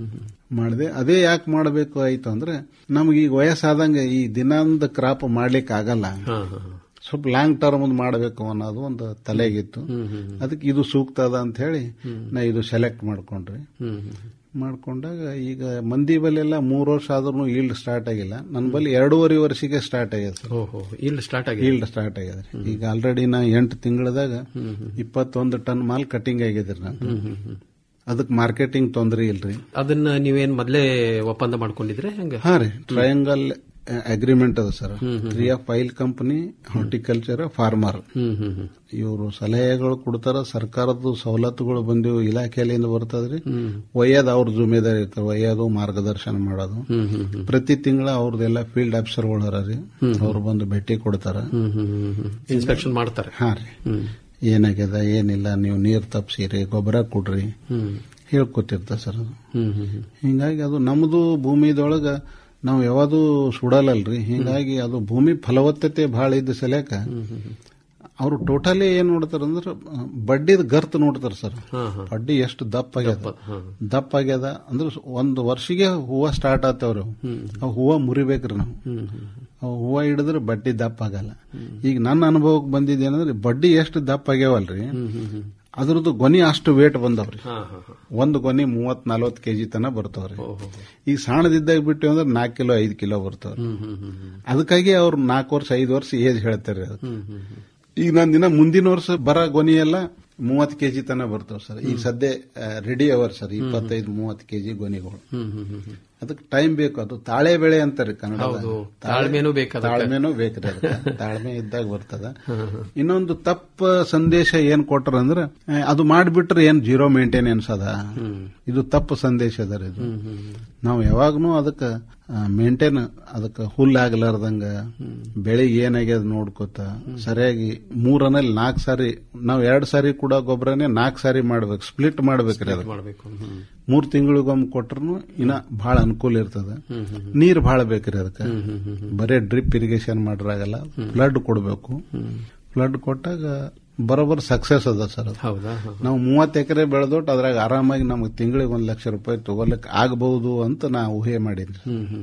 ಮಾಡಿದೆ ಅದೇ ಯಾಕೆ ಮಾಡಬೇಕು ಆಯ್ತು ಅಂದ್ರೆ ನಮ್ಗೆ ಈಗ ವಯಸ್ಸಾದಂಗೆ ಈ ದಿನಂದ ಕ್ರಾಪ್ ಮಾಡ್ಲಿಕ್ಕೆ ಆಗಲ್ಲ ಸ್ವಲ್ಪ ಲಾಂಗ್ ಟರ್ಮ್ ಮಾಡಬೇಕು ಅನ್ನೋದು ಒಂದು ತಲೆಗಿತ್ತು ಅದಕ್ಕೆ ಇದು ಸೂಕ್ತ ಅದ ಅಂತ ಹೇಳಿ ನಾ ಇದು ಸೆಲೆಕ್ಟ್ ಮಾಡ್ಕೊಂಡ್ರಿ ಮಾಡ್ಕೊಂಡಾಗ ಈಗ ಮಂದಿ ಬಲ್ಲೆಲ್ಲ ಮೂರು ವರ್ಷ ಆದ್ರೂ ಈಲ್ಡ್ ಸ್ಟಾರ್ಟ್ ಆಗಿಲ್ಲ ನನ್ನ ಬಲ್ಲಿ ಎರಡೂವರೆ ವರ್ಷಕ್ಕೆ ಸ್ಟಾರ್ಟ್ ಆಗ್ಯದ ಸರ್ ಓಹೋ ಇಲ್ಲಿ ಸ್ಟಾರ್ಟ್ ಆಗಿದೆ ಈಲ್ಡ್ ಸ್ಟಾರ್ಟ್ ಆಗ್ಯದ ಈಗ ಆಲ್ರೆಡಿ ನಾ ಎಂಟು ತಿಂಗಳದಾಗ ಇಪ್ಪತ್ತೊಂದು ಟನ್ ಮಾಲ್ ಕಟಿಂಗ್ ಆಗಿದ್ರಿ ನಾನು ಅದಕ್ಕೆ ಮಾರ್ಕೆಟಿಂಗ್ ತೊಂದರೆ ಇಲ್ರಿ ಅದನ್ನ ನೀವೇನ್ ಮೊದ್ಲೇ ಒಪ್ಪಂದ ಮಾಡ್ಕೊಂಡಿದ್ರೆ ಹೆಂಗ ಹಾ ರೀ ಟ್ರಯಾಂಗಲ್ ಅಗ್ರಿಮೆಂಟ್ ಅದ sir three of oil company horticulture farmer ಇವರು ಸಲಹೆಗಳು ಕೊಡ್ತಾರ ಸರ್ಕಾರದ ಸವಲತ್ತುಗಳು ಬಂದಿವು ಇಲಾಖೆಯಿಂದ ಬರ್ತದ್ರಿ ಒಯ್ಯೋದು ಅವ್ರ ಜುಮೇದಾರಿ ಇರ್ತಾವ ಒಯ್ಯೋದು ಮಾರ್ಗದರ್ಶನ ಮಾಡೋದು ಪ್ರತಿ ತಿಂಗಳ ಅವ್ರದ್ದೆಲ್ಲ ಫೀಲ್ಡ್ ಆಫೀಸರ್ಗಳು ಅರ ರೀ ಅವ್ರು ಬಂದು ಭೇಟಿ ಕೊಡ್ತಾರ ಇನ್ಸ್ಪೆಕ್ಷನ್ ಮಾಡ್ತಾರೆ ಹಾ ರೀ ಏನಾಗ್ಯದ ಏನಿಲ್ಲ ನೀವು ನೀರ್ ತಪ್ಸಿರಿ ಗೊಬ್ಬರ ಕೊಡ್ರಿ ಹೇಳ್ಕೊತಿರ್ತ ಸರ್ ಅದು ಹಿಂಗಾಗಿ ಅದು ನಮ್ದು ಭೂಮಿದೊಳಗ ನಾವು ಯಾವುದು ಸುಡಲ್ಲಲ್ರಿ ಹಿಂಗಾಗಿ ಅದು ಭೂಮಿ ಫಲವತ್ತತೆ ಬಹಳ ಇದ್ದ ಸಲ್ಯಾಕ ಅವರು ಟೋಟಲಿ ಏನ್ ನೋಡ್ತಾರ ಅಂದ್ರೆ ಬಡ್ಡಿದ ಗರ್ತ್ ನೋಡ್ತಾರ ಸರ್ ಬಡ್ಡಿ ಎಷ್ಟು ದಪ್ಪ ಆಗ್ಯದ ದಪ್ಪ ಆಗ್ಯದ ಅಂದ್ರೆ ಒಂದು ವರ್ಷಿಗೆ ಹೂವ ಸ್ಟಾರ್ಟ್ ಆತವ್ರಿ ಅವು ಹೂವ ಮುರಿಬೇಕ್ರಿ ನಾವು ಅವು ಹೂವ ಹಿಡಿದ್ರೆ ಬಡ್ಡಿ ದಪ್ಪ ಆಗಲ್ಲ ಈಗ ನನ್ನ ಅನುಭವಕ್ಕೆ ಬಂದಿದ್ದೇನಂದ್ರೆ ಬಡ್ಡಿ ಎಷ್ಟು ದಪ್ಪ ಆಗ್ಯಾವಲ್ರಿ ಅದ್ರದ್ದು ಗೊನಿ ಅಷ್ಟು ವೇಟ್ ಬಂದವ್ರಿ ಒಂದು ಗೊನಿ ಮೂವತ್ ನಲ್ವತ್ ಕೆಜಿ ತನ ಬರ್ತಾವ್ರಿ ಈಗ ಸಣ್ಣದಿದ್ದಾಗ ಬಿಟ್ಟು ಅಂದ್ರೆ ನಾಲ್ಕು ಕಿಲೋ ಐದು ಕಿಲೋ ಬರ್ತಾವ್ರಿ ಅದಕ್ಕಾಗಿ ಅವ್ರು ನಾಲ್ಕು ವರ್ಷ ಐದು ವರ್ಷ ಏಜ್ ಹೇಳ್ತಾರೆ ಅದಕ್ಕೆ ಈಗ ನಾನು ದಿನ ಮುಂದಿನ ವರ್ಷ ಬರ ಗೊನಿ ಎಲ್ಲ ಮೂವತ್ತು ಕೆಜಿ ತನ ಬರ್ತಾವ ಸರ್ ಈಗ ಸದ್ಯ ರೆಡಿ ಅವರ್ ಸರ್ ಇಪ್ಪತ್ತೈದು ಮೂವತ್ತು ಕೆಜಿ ಗೊನಿಗಳು ಅದಕ್ಕೆ ಟೈಮ್ ಬೇಕು ಅದು ತಾಳೆ ಬೆಳೆ ಅಂತಾರೆ ಕನ್ನಡ ಹೌದು. ತಾಳ್ಮೆನೂ ಬೇಕು ಅದಕ್ಕೆ. ತಾಳ್ಮೆನೂ ಬೇಕ್ರಿ ಅದಕ್ಕೆ ತಾಳ್ಮೆ ಇದ್ದಾಗ ಬರ್ತದ ಇನ್ನೊಂದು ತಪ್ಪ ಸಂದೇಶ ಏನ್ ಕೊಟ್ರ ಅಂದ್ರೆ ಆ, ಅದು ಮಾಡಿಬಿಟ್ರೆ ಏನ್ ಜೀರೋ ಮೇಂಟೆನೆನ್ಸ್ ಅದ ಇದು ತಪ್ಪು ಸಂದೇಶ ಅದ ರೀ ಇದು ನಾವು ಯಾವಾಗ್ನೂ ಅದಕ್ಕೆ ಮೇಂಟೈನ್ ಅದಕ್ಕೆ ಹುಲ್ಲಾಗ್ಲಾರ್ದಂಗ ಬೆಳೆ ಏನಾಗ್ಯದ ನೋಡ್ಕೋತ ಸರಿಯಾಗಿ ಮೂರನಲ್ಲಿ ನಾಲ್ಕು ಸಾರಿ ನಾವು ಎರಡ್ ಸಾರಿ ಕೂಡ ಗೊಬ್ಬರನೇ ನಾಲ್ಕು ಸಾರಿ ಮಾಡ್ಬೇಕು ಸ್ಪ್ಲಿಟ್ ಮಾಡ್ಬೇಕ್ರಿ ಅದಕ್ಕೆ ಮಾಡಬೇಕು ಮೂರ್ ತಿಂಗಳಿಗೊಮ್ಮೆ ಕೊಟ್ರು ಇನ್ನ ಬಹಳ ಅನುಕೂಲ ಇರ್ತದ ನೀರ್ ಬಹಳ ಬೇಕ್ರಿ ಅದಕ್ಕೆ ಬರೇ ಡ್ರಿಪ್ ಇರಿಗೇಷನ್ ಮಾಡ್ರಾಗಲ್ಲ ಫ್ಲಡ್ ಕೊಡಬೇಕು ಫ್ಲಡ್ ಕೊಟ್ಟಾಗ ಬರೋಬ್ಬರ ಸಕ್ಸಸ್ ಅದ ಸರ್ ಅದು ಹೌದಾ ನಾವು ಮೂವತ್ತು ಎಕರೆ ಬೆಳೆದೊಟ್ಟು ಅದ್ರಾಗ ಆರಾಮಾಗಿ ನಮಗೆ ತಿಂಗಳಿಗೆ ಒಂದ್ ಲಕ್ಷ ರೂಪಾಯಿ ತಗೊಳಕ್ ಆಗಬಹುದು ಅಂತ ನಾ ಊಹೆ ಮಾಡಿದ್ರಿ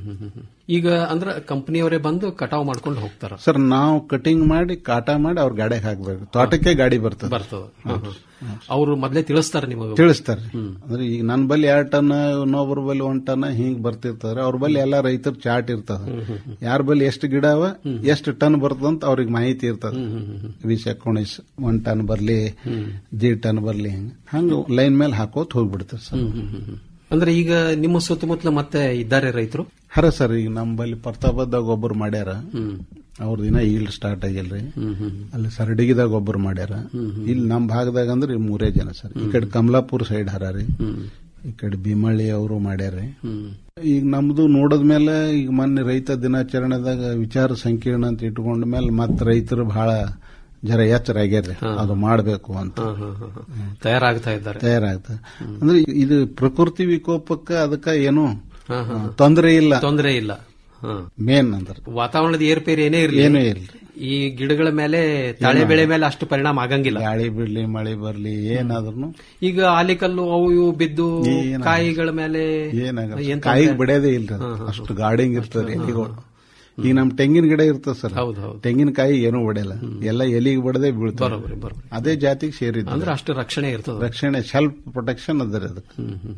ಈಗ ಅಂದ್ರ ಕಂಪನಿಯವರೇ ಬಂದು ಕಟಾವ್ ಮಾಡ್ಕೊಂಡು ಹೋಗ್ತಾರ ಸರ್ ನಾವು ಕಟಿಂಗ್ ಮಾಡಿ ಕಾಟ ಮಾಡಿ ಅವ್ರ ಗಾಡಿಗೆ ಹಾಕ್ಬೇಕು ತೋಟಕ್ಕೆ ಗಾಡಿ ಬರ್ತದೆ ಬರ್ತದ ಅವರು ಮೊದ್ಲೇ ತಿಳಿಸ್ತಾರ ನಿಮಗೆ ತಿಳಿಸ್ತಾರೆ ಅಂದ್ರೆ ಈಗ ನನ್ನ ಬಲ್ಲಿ ಎರಡ್ ಟನ್ ಇನ್ನೊಬ್ಬರ ಬಲ್ಲಿ ಒಂದ್ ಟನ್ ಹಿಂಗ್ ಬರ್ತಿರ್ತಾರೆ ಅವ್ರ ಬಲ್ಲಿ ಎಲ್ಲಾ ರೈತರ ಚಾರ್ಟ್ ಇರ್ತದ ಯಾರ ಬಲ್ಲಿ ಎಷ್ಟು ಗಿಡ ಅವ ಎಷ್ಟು ಟನ್ ಬರ್ತದಂತ ಅವ್ರಿಗೆ ಮಾಹಿತಿ ಇರ್ತದ ವಿಷ ಕುಣಿಸ್ ಒಂದ್ ಟನ್ ಬರ್ಲಿ ದೀಡ್ ಟನ್ ಬರ್ಲಿ ಹಿಂಗ ಹಂಗ ಲೈನ್ ಮೇಲೆ ಹಾಕೋತ್ ಹೋಗ್ಬಿಡ್ತಾರೆ ಸರ್ ಅಂದ್ರೆ ಈಗ ನಿಮ್ಮ ಸುತ್ತಮುತ್ತಲ ಮತ್ತೆ ಇದ್ದಾರೆ ರೈತರು ಹರ ಸರ್ ಈಗ ನಮ್ಮ ಬಲ್ಲಿ ಪ್ರತಾಪದಾಗ ಒಬ್ಬರು ಮಾಡ್ಯಾರ ಅವ್ರದ್ದು ಇನ್ನ ಈಲ್ಡ್ ಸ್ಟಾರ್ಟ್ ಆಗಿಲ್ರಿ ಅಲ್ಲಿ ಸರಡಿಗಿದಾಗ ಒಬ್ಬರು ಮಾಡ್ಯಾರ ಇಲ್ಲಿ ನಮ್ಮ ಭಾಗದಾಗ ಅಂದ್ರೆ ಈ ಮೂರೇ ಜನ ಸರ್ ಈ ಕಡೆ ಕಮಲಾಪುರ ಸೈಡ್ ಹರಾರಿ ಈ ಕಡೆ ಭೀಮಳ್ಳಿ ಅವರು ಮಾಡ್ಯಾರ್ರಿ ಈಗ ನಮ್ದು ನೋಡಿದ್ಮೇಲೆ ಈಗ ಮೊನ್ನೆ ರೈತ ದಿನಾಚರಣೆದಾಗ ವಿಚಾರ ಸಂಕೀರ್ಣ ಅಂತ ಇಟ್ಕೊಂಡ ಮೇಲೆ ಮತ್ತೆ ರೈತರು ಬಹಳ ಜರ ಎಚ್ಚರ ಆಗ್ಯಾರ್ರಿ ಅದು ಮಾಡಬೇಕು ಅಂತ ತಯಾರಾಗ್ತಾ ಇದ್ದಾರೆ ತಯಾರಾಗ್ತದೆ ಅಂದ್ರೆ ಇದು ಪ್ರಕೃತಿ ವಿಕೋಪಕ್ಕೆ ಅದಕ್ಕ ಏನು ತೊಂದರೆ ಇಲ್ಲ ತೊಂದರೆ ಇಲ್ಲ ಹ. ಮೇನ್ ಅಂದ್ರೆ ವಾತಾವರಣದ ಏರ್ಪೇರ್ ಏನೇ ಇರಲಿ ಏನೂ ಇಲ್ರಿ ಈ ಗಿಡಗಳ ಮೇಲೆ ತಾಳೆ ಬೆಳೆ ಮೇಲೆ ಅಷ್ಟು ಪರಿಣಾಮ ಆಗಂಗಿಲ್ಲ ಗಾಳಿ ಬಿಡ್ಲಿ ಮಳೆ ಬರ್ಲಿ ಏನಾದ್ರೂ ಈಗ ಆಲಿಕಲ್ಲು ಅವು ಇವು ಬಿದ್ದು ಕಾಯಿಗಳ ಮೇಲೆ ಏನಾಗಲ್ಲ ಏನ್ ಕಾಯಿಗೆ ತೊಂದ್ರೆ? ಬಿಡೋದೇ ಇಲ್ಲ ಅದು. ಅಷ್ಟು ಗಾರ್ಡಿಂಗ್ ಇರ್ತದೆ ಎಲಿಗಳು ಈಗ ನಮ್ ತೆಂಗಿನ ಗಿಡ ಇರ್ತದೆ ಸರ್ ತೆಂಗಿನಕಾಯಿ ಏನೂ ಬಿಡಲ್ಲ ಎಲ್ಲ ಎಲಿಗೆ ಬಿಡದೆ ಬೀಳ್ತಾರೆ ಬರೋಬ್ಬರಿ, ಬರೋಬ್ಬರಿ. ಅದೇ ಜಾತಿಗೆ ಸೇರಿದ್ದು ಅಂದ್ರೆ ಅಷ್ಟು ರಕ್ಷಣೆ ಇರ್ತದೆ ರಕ್ಷಣೆ ಸೆಲ್ಫ್ ಪ್ರೊಟೆಕ್ಷನ್ ಅದರ ಅದಕ್ಕೆ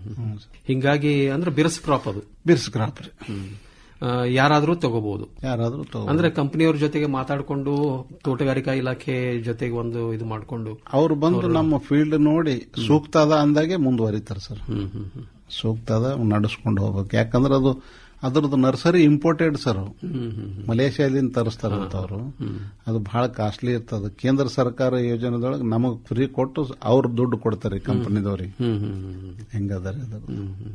ಹಿಂಗಾಗಿ ಅಂದ್ರೆ ಬಿರ್ಸ್ ಕ್ರಾಪ್ ಅದು ಬಿರ್ಸ್ ಕ್ರಾಪ್ ರೀ ಆ, ಯಾರಾದ್ರೂ ತಗೋಬಹುದು ಯಾರಾದ್ರೂ ತಗೋ ಅಂದ್ರೆ ಕಂಪನಿಯವ್ರ ಜೊತೆಗೆ ಮಾತಾಡಿಕೊಂಡು ತೋಟಗಾರಿಕಾ ಇಲಾಖೆ ಜೊತೆಗೆ ಒಂದು ಇದು ಮಾಡಿಕೊಂಡು ಅವ್ರು ಬಂದು ನಮ್ಮ ಫೀಲ್ಡ್ ನೋಡಿ ಸೂಕ್ತ ಅದ ಅಂದಾಗೆ ಮುಂದುವರಿತಾರೆ ಸರ್ ಸೂಕ್ತ ಅದ ನಡೆಸ್ಕೊಂಡು ಹೋಗ್ಬೇಕು ಯಾಕಂದ್ರೆ ಅದು ಅದ್ರದ್ದು ನರ್ಸರಿ ಇಂಪೋರ್ಟೆಡ್ ಸರ್ ಅವು. ಮಲೇಷ್ಯಾದಿಂದ ತರಿಸ್ತಾರಂತ ಅವರು ಅದು ಬಹಳ ಕಾಸ್ಟ್ಲಿ ಇರ್ತದೆ ಕೇಂದ್ರ ಸರ್ಕಾರ ಯೋಜನೆದೊಳಗೆ ನಮಗ್ ಫ್ರೀ ಕೊಟ್ಟು ಅವ್ರ ದುಡ್ಡು ಕೊಡ್ತಾರೆ ಕಂಪನಿದವ್ರಿಗೆ ಹೆಂಗದಾರೆ ಅದು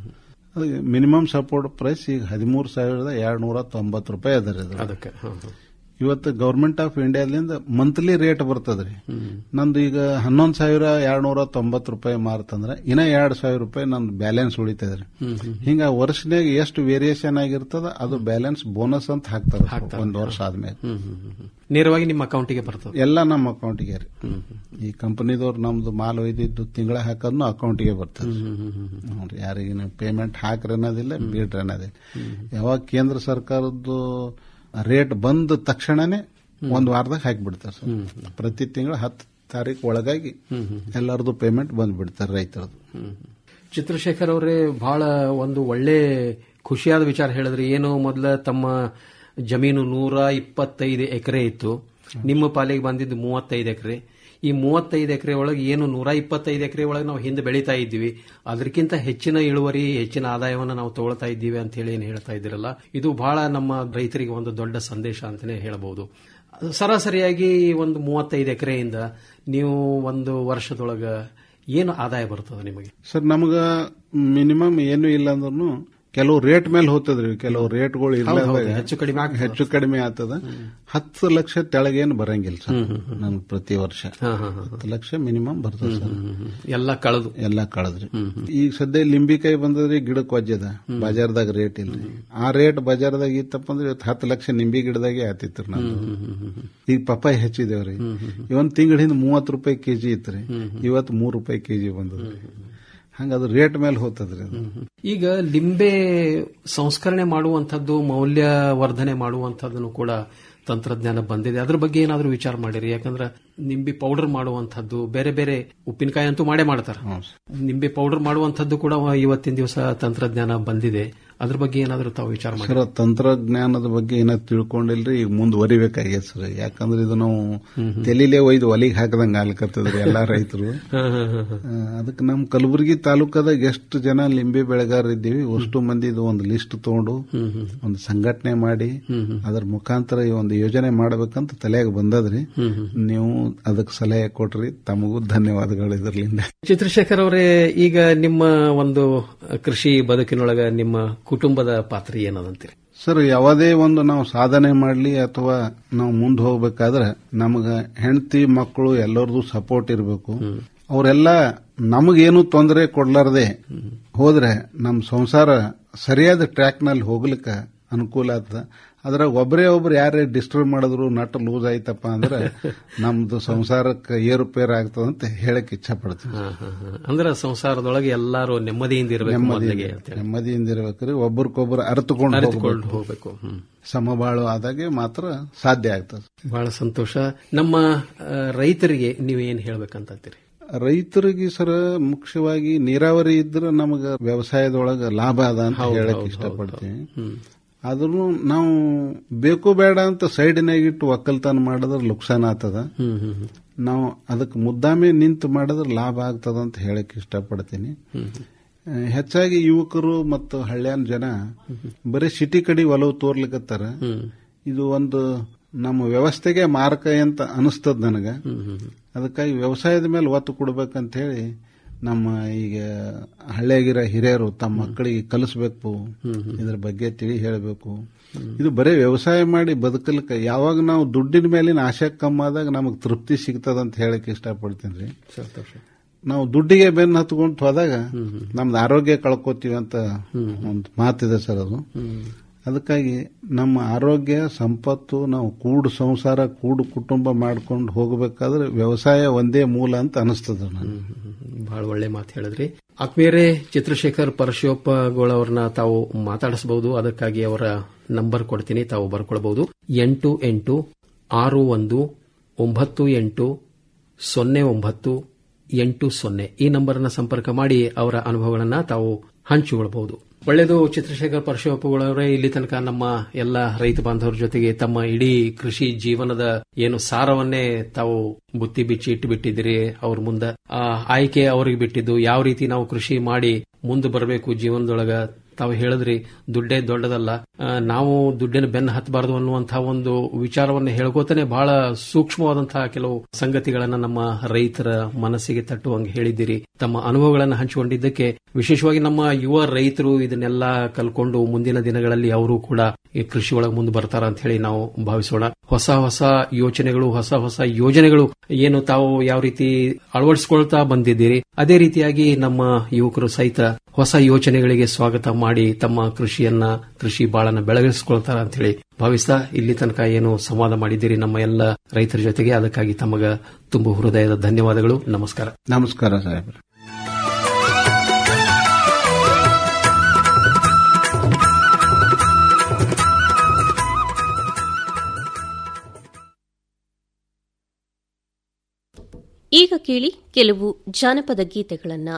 ಮಿನಿಮಮ್ ಸಪೋರ್ಟ್ ಪ್ರೈಸ್ ಈಗ ಹದಿಮೂರು ಸಾವಿರದ ಎರಡ್ ನೂರ ತೊಂಬತ್ತು ರೂಪಾಯಿ ಅದ ರೀ ಅದು. ಅದಕ್ಕೆ ಹ, ಹ. ಇವತ್ತು ಗವರ್ಮೆಂಟ್ ಆಫ್ ಇಂಡಿಯಾದಿಂದ ಮಂತ್ಲಿ ರೇಟ್ ಬರ್ತದ್ರಿ ನಂದು ಈಗ ಹನ್ನೊಂದು ಸಾವಿರ ಎರಡ್ ನೂರ ತೊಂಬತ್ತು ರೂಪಾಯಿ ಮಾರ್ತಂದ್ರೆ ಇನ್ನ ಎರಡ್ ಸಾವಿರ ರೂಪಾಯಿ ನಂದು ಬ್ಯಾಲೆನ್ಸ್ ಉಳಿತದ್ರಿ ಹಿಂಗ ವರ್ಷನಾಗ ಎಷ್ಟು ವೇರಿಯೇಷನ್ ಆಗಿರ್ತದ ಅದು ಬ್ಯಾಲೆನ್ಸ್ ಬೋನಸ್ ಅಂತ ಹಾಕ್ತಾರ ಒಂದ್ ವರ್ಷ ಆದ್ಮೇಲೆ ನೇರವಾಗಿ ನಿಮ್ಮ ಅಕೌಂಟಿಗೆ ಬರ್ತದೆ ಎಲ್ಲ ನಮ್ಮ ಅಕೌಂಟಿಗೆ ರೀ ಈ ಕಂಪನಿದವ್ರು ನಮ್ದು ಮಾಲ್ ಒಯ್ದಿದ್ದು ತಿಂಗಳ ಹಾಕೋದ್ನು ಅಕೌಂಟಿಗೆ ಬರ್ತದೆ ನೋಡ್ರಿ ಯಾರಿಗೆ ಪೇಮೆಂಟ್ ಹಾಕ್ರಿ ಅನ್ನೋದಿಲ್ಲ ಬಿಡ್ರಿ ಅನ್ನೋದಿಲ್ಲ ಯಾವಾಗ ಕೇಂದ್ರ ಸರ್ಕಾರದ್ದು ರೇಟ್ ಬಂದ ತಕ್ಷಣನೇ ಒಂದ್ ವಾರದಾಗ ಹಾಕಿಬಿಡ್ತಾರೆ ಸರ್ ಪ್ರತಿ ತಿಂಗಳ ಹತ್ತು ತಾರೀಕು ಒಳಗಾಗಿ ಎಲ್ಲರದು ಪೇಮೆಂಟ್ ಬಂದ್ಬಿಡ್ತಾರೆ ರೈತರದು ಚಿತ್ರಶೇಖರ್ ಅವರೇ ಬಹಳ ಒಂದು ಒಳ್ಳೆ ಖುಷಿಯಾದ ವಿಚಾರ ಹೇಳಿದ್ರಿ ಏನು ಮೊದಲ ತಮ್ಮ ಜಮೀನು ನೂರ ಇಪ್ಪತ್ತೈದು ಎಕರೆ ಇತ್ತು ನಿಮ್ಮ ಪಾಲಿಗೆ ಬಂದಿದ್ದು ಮೂವತ್ತೈದು ಎಕರೆ ಈ ಮೂವತ್ತೈದು ಎಕರೆ ಒಳಗೆ ಏನು ನೂರ ಇಪ್ಪತ್ತೈದು ಎಕರೆ ಒಳಗೆ ನಾವು ಹಿಂದೆ ಬೆಳೀತಾ ಇದ್ದೀವಿ ಅದಕ್ಕಿಂತ ಹೆಚ್ಚಿನ ಇಳುವರಿ ಹೆಚ್ಚಿನ ಆದಾಯವನ್ನು ನಾವು ತಗೊಳ್ತಾ ಇದ್ದೀವಿ ಅಂತ ಹೇಳಿ ಏನು ಹೇಳ್ತಾ ಇದ್ದೀರಲ್ಲ ಇದು ಬಹಳ ನಮ್ಮ ರೈತರಿಗೆ ಒಂದು ದೊಡ್ಡ ಸಂದೇಶ ಅಂತಾನೆ ಹೇಳಬಹುದು ಸರಾಸರಿಯಾಗಿ ಒಂದು ಮೂವತ್ತೈದು ಎಕರೆಯಿಂದ ನೀವು ಒಂದು ವರ್ಷದೊಳಗ ಏನು ಆದಾಯ ಬರ್ತದೆ ನಿಮಗೆ ಸರ್ ನಮಗ ಮಿನಿಮಮ್ ಏನು ಇಲ್ಲ ಅಂದ್ರೂ ಕೆಲವು ರೇಟ್ ಮೇಲೆ ಹೋಗ್ತದ್ರಿ ಕೆಲವು ರೇಟ್ಗಳು ಇಲ್ಲ ಹೌದು, ಹೌದು. ಅಂದಾಗ ಹೆಚ್ಚು ಕಡಿಮೆ ಆಗ್ತದೆ. ಹೆಚ್ಚು ಕಡಿಮೆ ಆಗ್ತದ ಹತ್ತು ಲಕ್ಷ ತೆಳಗೇನು ಬರಂಗಿಲ್ಲ ಸರ್ ನನ್ಗೆ ಪ್ರತಿ ವರ್ಷ ಹತ್ತು ಲಕ್ಷ ಮಿನಿಮಮ್ ಬರ್ತದೆ ಸರ್ ಎಲ್ಲ ಕಳೆದು ಎಲ್ಲ ಕಳೆದ್ರಿ ಈಗ ಸದ್ಯ ಲಿಂಬಿಕಾಯಿ ಬಂದದ್ರಿ ಗಿಡಕ್ಕೆ ವಜ್ಜದ ಬಾಜಾರ್ದಾಗ ರೇಟ್ ಇಲ್ರಿ ಆ ರೇಟ್ ಬಾಜಾರ್ದಾಗ ಇತ್ತಪ್ಪ ಅಂದ್ರೆ ಇವತ್ತು ಹತ್ತು ಲಕ್ಷ ನಿಂಬಿ ಗಿಡದಾಗೆ ಆತಿತ್ರಿ ನಮ್ದು ಈಗ ಪಪ್ಪಾಯಿ ಹೆಚ್ಚಿದೇವ್ರಿ ಇವನ್ ತಿಂಗಳ ಹಿಂದೆ ಮೂವತ್ತು ರೂಪಾಯಿ ಕೆಜಿ ಇತ್ರಿ ಇವತ್ತು ಮೂರು ರೂಪಾಯಿ ಕೆಜಿ ಬಂದದ್ರಿ ಹಂಗ ಅದು ರೇಟ್ ಮೇಲೆ ಹೋಗ್ತದ್ರಿ ಅದು ಈಗ ಲಿಂಬೆ ಸಂಸ್ಕರಣೆ ಮಾಡುವಂತದ್ದು ಮೌಲ್ಯವರ್ಧನೆ ಮಾಡುವಂತದ್ದನ್ನು ಕೂಡ ತಂತ್ರಜ್ಞಾನ ಬಂದಿದೆ ಅದ್ರ ಬಗ್ಗೆ ಏನಾದರೂ ವಿಚಾರ ಮಾಡಿರಿ ಯಾಕಂದ್ರೆ ನಿಂಬೆ ಪೌಡರ್ ಮಾಡುವಂತದ್ದು ಬೇರೆ ಬೇರೆ ಉಪ್ಪಿನಕಾಯಿ ಅಂತೂ ಮಾಡೇ ಮಾಡ್ತಾರೆ ನಿಂಬೆ ಪೌಡರ್ ಮಾಡುವಂತದ್ದು ಕೂಡ ಇವತ್ತಿನ ದಿವಸ ತಂತ್ರಜ್ಞಾನ ಬಂದಿದೆ ಅದ್ರ ಬಗ್ಗೆ ಏನಾದರೂ ತಾವು ವಿಚಾರ ಮಾಡಿ ಸರ್ ತಂತ್ರಜ್ಞಾನದ ಬಗ್ಗೆ ಏನಾದ್ರು ತಿಳ್ಕೊಂಡಿಲ್ರಿ ಈಗ ಮುಂದುವರಿಬೇಕಾಗ್ಯದ ಸರ್ ಯಾಕಂದ್ರೆ ಇದು ನಾವು ತೆಲಿಲೆ ಒಯ್ದು ಒಲಿಗೆ ಹಾಕದಂಗ ಆಗ್ಲಿಕತ್ತದ್ರಿ ಎಲ್ಲಾ ರೈತರು ಅದಕ್ಕೆ ನಮ್ ಕಲಬುರಗಿ ತಾಲೂಕದಾಗ ಎಷ್ಟು ಜನ ಲಿಂಬೆ ಬೆಳೆಗಾರ ಇದ್ದೀವಿ ಅಷ್ಟು ಮಂದಿದು ಒಂದು ಲಿಸ್ಟ್ ತಗೊಂಡು ಒಂದು ಸಂಘಟನೆ ಮಾಡಿ ಅದ್ರ ಮುಖಾಂತರ ಈ ಒಂದು ಯೋಜನೆ ಮಾಡಬೇಕಂತ ತಲೆಯಾಗ ಬಂದದ್ರಿ ನೀವು ಅದಕ್ಕೆ ಸಲಹೆ ಕೊಟ್ರಿ ತಮಗೂ ಧನ್ಯವಾದಗಳು ಇದರ್ಲಿಂದ ಚಿತ್ರಶೇಖರ್ ಅವರೇ ಈಗ ನಿಮ್ಮ ಒಂದು ಕೃಷಿ ಬದುಕಿನೊಳಗ ನಿಮ್ಮ ಕುಟುಂಬದ ಪಾತ್ರ ಏನದಂತೀರಿ ಸರ್ ಯಾವುದೇ ಒಂದು ನಾವು ಸಾಧನೆ ಮಾಡಲಿ ಅಥವಾ ನಾವು ಮುಂದೆ ಹೋಗ್ಬೇಕಾದ್ರೆ ನಮಗ ಹೆಂಡತಿ ಮಕ್ಕಳು ಎಲ್ಲರದು ಸಪೋರ್ಟ್ ಇರಬೇಕು ಅವರೆಲ್ಲ ನಮಗೇನು ತೊಂದರೆ ಕೊಡ್ಲಾರ್ದೆ ಹೋದ್ರೆ ನಮ್ಮ ಸಂಸಾರ ಸರಿಯಾದ ಟ್ರ್ಯಾಕ್ ನಲ್ಲಿ ಹೋಗ್ಲಿಕ್ಕೆ ಅನುಕೂಲ ಆಗ್ತದ ಅದ್ರಾಗ ಒಬ್ಬರೇ ಒಬ್ರು ಯಾರೇ ಡಿಸ್ಟರ್ಬ್ ಮಾಡಿದ್ರು ನಟ್ ಲೂಸ್ ಆಯ್ತಪ್ಪ ಅಂದ್ರೆ ನಮ್ದು ಸಂಸಾರಕ್ಕೆ ಏರುಪೇರು ಆಗ್ತದಂತ ಹೇಳಕ್ ಇಚ್ಛೆ ಪಡ್ತೀವಿ ಅಂದ್ರೆ ಸಂಸಾರದೊಳಗೆ ಎಲ್ಲರೂ ನೆಮ್ಮದಿಯಿಂದ ಇರಬೇಕು ಮೊದಲಿಗೆ ಅಂತ ಹೇಳಿ. ನೆಮ್ಮದಿಯಿಂದ ಇರ್ಬೇಕ್ರಿ ಒಬ್ರಿಗೊಬ್ರು ಅರ್ಥಕೊಂಡು ಅರಿತುಕೊಂಡು ಹೋಗ್ಬೇಕು ಹೋಗ್ಬೇಕು ಹ್ಮ್. ಸಮಬಾಳು ಆದಾಗೆ ಮಾತ್ರ ಸಾಧ್ಯ ಆಗ್ತದೆ ಬಹಳ ಸಂತೋಷ ನಮ್ಮ ಆ, ರೈತರಿಗೆ ನೀವು ಏನ್ ಹೇಳ್ಬೇಕಂತೀರಿ ರೈತರಿಗೆ ಸರ ಮುಖ್ಯವಾಗಿ ನೀರಾವರಿ ಇದ್ರೆ ನಮಗ ವ್ಯವಸಾಯದೊಳಗ ಲಾಭ ಅದ ಅಂತ ಹೌದು, ಹೇಳಕ್ ಹೌದು, ಇಷ್ಟಪಡ್ತೀನಿ ಹ್ಮ್. ಆದ್ರೂ ನಾವು ಬೇಕು ಬೇಡ ಅಂತ ಸೈಡ್ನಾಗಿಟ್ಟು ಒಕ್ಕಲ್ತನ ಮಾಡಿದ್ರೆ ಲುಕ್ಸಾನ್ ಆಗ್ತದ ಹ್ಮ್ ಹ್ಮ್ ಹ್ಮ್. ನಾವು ಅದಕ್ಕೆ ಮುದ್ದಾಮೆ ನಿಂತು ಮಾಡಿದ್ರೆ ಲಾಭ ಆಗ್ತದ ಅಂತ ಹೇಳಕ್ ಇಷ್ಟಪಡ್ತೀನಿ ಆ, ಹೆಚ್ಚಾಗಿ ಯುವಕರು ಮತ್ತು ಹಳ್ಳ್ಯಾನ ಜನ ಬರೀ ಸಿಟಿ ಕಡೆ ಒಲವು ತೋರ್ಲಿಕತ್ತಾರ ಇದು ಒಂದು ನಮ್ಮ ವ್ಯವಸ್ಥೆಗೆ ಮಾರಕ ಅಂತ ಅನಿಸ್ತದ ನನಗೆ ಅದಕ್ಕಾಗಿ ವ್ಯವಸಾಯದ ಮೇಲೆ ಒತ್ತು ಕೊಡ್ಬೇಕಂತ ಹೇಳಿ ನಮ್ಮ ಈಗ ಹಳ್ಳಿಯಾಗಿರೋ ಹಿರಿಯರು ತಮ್ಮ ಮಕ್ಕಳಿಗೆ ಕಲಿಸ್ಬೇಕು ಇದ್ರ ಬಗ್ಗೆ ತಿಳಿ ಹೇಳಬೇಕು ಇದು ಬರೀ ವ್ಯವಸಾಯ ಮಾಡಿ ಬದುಕಲಿಕ್ಕೆ ಯಾವಾಗ ನಾವು ದುಡ್ಡಿನ ಮೇಲಿನ ಆಸೆ ಕಮ್ಮಾದಾಗ ನಮಗೆ ತೃಪ್ತಿ ಸಿಗ್ತದ ಅಂತ ಹೇಳಕ್ ಇಷ್ಟಪಡ್ತೀನಿ ರೀ ಸಂತೋಷ ನಾವು ದುಡ್ಡಿಗೆ ಬೆನ್ನು ಹತ್ಕೊಂತ ಹೋದಾಗ ನಮ್ದು ಆರೋಗ್ಯ ಕಳ್ಕೊತೀವಿ ಅಂತ ಒಂದು ಮಾತಿದೆ ಸರ್ ಅದು ಅದಕ್ಕಾಗಿ ನಮ್ಮ ಆರೋಗ್ಯ ಸಂಪತ್ತು ನಾವು ಕೂಡು ಸಂಸಾರ ಕೂಡು ಕುಟುಂಬ ಮಾಡ್ಕೊಂಡು ಹೋಗಬೇಕಾದ್ರೆ ವ್ಯವಸಾಯ ಒಂದೇ ಮೂಲ ಅಂತ ಅನಿಸ್ತದ ನನಗೆ ಬಹಳ ಒಳ್ಳೆ ಮಾತು ಹೇಳಿದ್ರಿ ಆತ್ಮೀಯರೇ ಚಿತ್ರಶೇಖರ್ ಪರಶೋಪಗಳವ್ರನ್ನ ತಾವು ಮಾತಾಡಿಸಬಹುದು ಅದಕ್ಕಾಗಿ ಅವರ ನಂಬರ್ ಕೊಡ್ತೀನಿ ತಾವು ಬರ್ಕೊಳ್ಬಹುದು ಎಂಟು ಎಂಟು ಆರು ಒಂದು ಒಂಬತ್ತು ಎಂಟು ಸೊನ್ನೆ ಒಂಬತ್ತು ಎಂಟು ಸೊನ್ನೆ ಈ ನಂಬರ್ನ ಸಂಪರ್ಕ ಮಾಡಿ ಅವರ ಅನುಭವಗಳನ್ನ ತಾವು ಹಂಚಿಕೊಳ್ಳಬಹುದು ಒಳ್ಳೆಯದು ಚಿತ್ರಶೇಖರ್ ಪರಶುವಪ್ಪಗಳವರೇ ಇಲ್ಲಿ ತನಕ ನಮ್ಮ ಎಲ್ಲ ರೈತ ಬಾಂಧವರ ಜೊತೆಗೆ ತಮ್ಮ ಇಡೀ ಕೃಷಿ ಜೀವನದ ಏನು ಸಾರವನ್ನೇ ತಾವು ಬುತ್ತಿ ಬಿಚ್ಚಿ ಇಟ್ಟು ಬಿಟ್ಟಿದ್ದೀರಿ ಅವ್ರ ಮುಂದ ಆ ಆಯ್ಕೆ ಅವ್ರಿಗೆ ಬಿಟ್ಟಿದ್ದು ಯಾವ ರೀತಿ ನಾವು ಕೃಷಿ ಮಾಡಿ ಮುಂದೆ ಬರಬೇಕು ಜೀವನದೊಳಗ ತಾವು ಹೇಳಿದ್ರಿ ದುಡ್ಡೇ ದೊಡ್ಡದಲ್ಲ ಆ, ನಾವು ದುಡ್ಡಿನ ಬೆನ್ನು ಹತ್ತಬಾರದು ಅನ್ನುವಂತಹ ಒಂದು ವಿಚಾರವನ್ನು ಹೇಳ್ಕೋತಾನೆ ಬಹಳ ಸೂಕ್ಷ್ಮವಾದಂತಹ ಕೆಲವು ಸಂಗತಿಗಳನ್ನ ನಮ್ಮ ರೈತರ ಮನಸ್ಸಿಗೆ ತಟ್ಟುವಂಗೆ ಹೇಳಿದ್ದೀರಿ ತಮ್ಮ ಅನುಭವಗಳನ್ನು ಹಂಚಿಕೊಂಡಿದ್ದಕ್ಕೆ ವಿಶೇಷವಾಗಿ ನಮ್ಮ ಯುವ ರೈತರು ಇದನ್ನೆಲ್ಲ ಕಲ್ಕೊಂಡು ಮುಂದಿನ ದಿನಗಳಲ್ಲಿ ಅವರು ಕೂಡ ಈ ಕೃಷಿ ಒಳಗೆ ಮುಂದೆ ಬರ್ತಾರ ಅಂತ ಹೇಳಿ ನಾವು ಭಾವಿಸೋಣ ಹೊಸ ಹೊಸ ಯೋಚನೆಗಳು ಹೊಸ ಹೊಸ ಯೋಜನೆಗಳು ಏನು ತಾವು ಯಾವ ರೀತಿ ಅಳವಡಿಸಿಕೊಳ್ತಾ ಬಂದಿದ್ದೀರಿ ಅದೇ ರೀತಿಯಾಗಿ ನಮ್ಮ ಯುವಕರು ಸಹಿತ ಹೊಸ ಯೋಚನೆಗಳಿಗೆ ಸ್ವಾಗತ ಮಾಡಿ ತಮ್ಮ ಕೃಷಿಯನ್ನ ಕೃಷಿ ಬಾಳನ್ನ ಬೆಳಗಿಸ್ಕೊಳ್ತಾರ ಅಂತ ಹೇಳಿ ಭಾವಿಸ್ತಾ ಇಲ್ಲಿ ತನಕ ಏನು ಸಂವಾದ ಮಾಡಿದ್ದೀರಿ ನಮ್ಮ ಎಲ್ಲ ರೈತರ ಜೊತೆಗೆ ಅದಕ್ಕಾಗಿ ತಮಗ ತುಂಬ ಹೃದಯದ ಧನ್ಯವಾದಗಳು ನಮಸ್ಕಾರ ನಮಸ್ಕಾರ ಸಾಹೇಬ್ರೆ ಈಗ ಕೇಳಿ ಕೆಲವು ಜಾನಪದ ಗೀತೆಗಳನ್ನ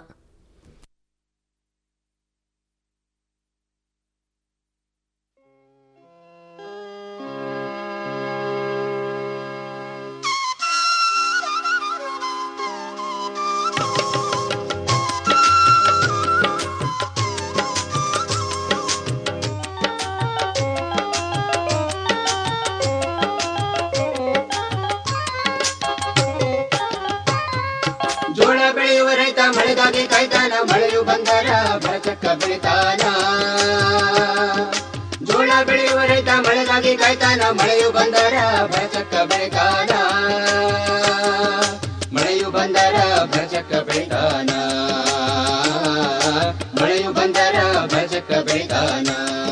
ಜೋಳ ಬೆಳೆಯುವ ರೈತ ಮಳೆಗಾಗಿ ಕಾಯ್ತಾನ ಮಳೆಯು ಬಂದರ ಬರಚಕ್ಕ ಬೆಳಿತಾನ ಜೋಳ ಬೆಳೆಯುವ ರೈತ ಮಳೆಗಾಗಿ ಕಾಯ್ತಾನ ಮಳೆಯು ಬಂದರ ಬರಚಕ್ಕ ಬೆಳಿತಾನ ಮಳೆಯು ಬಂದರ ಬರಚಕ್ಕ ಬೆಳಿತಾನ ಮಳೆಯು ಬಂದರ ಬರಚಕ್ಕ ಬೆಳಿತಾನ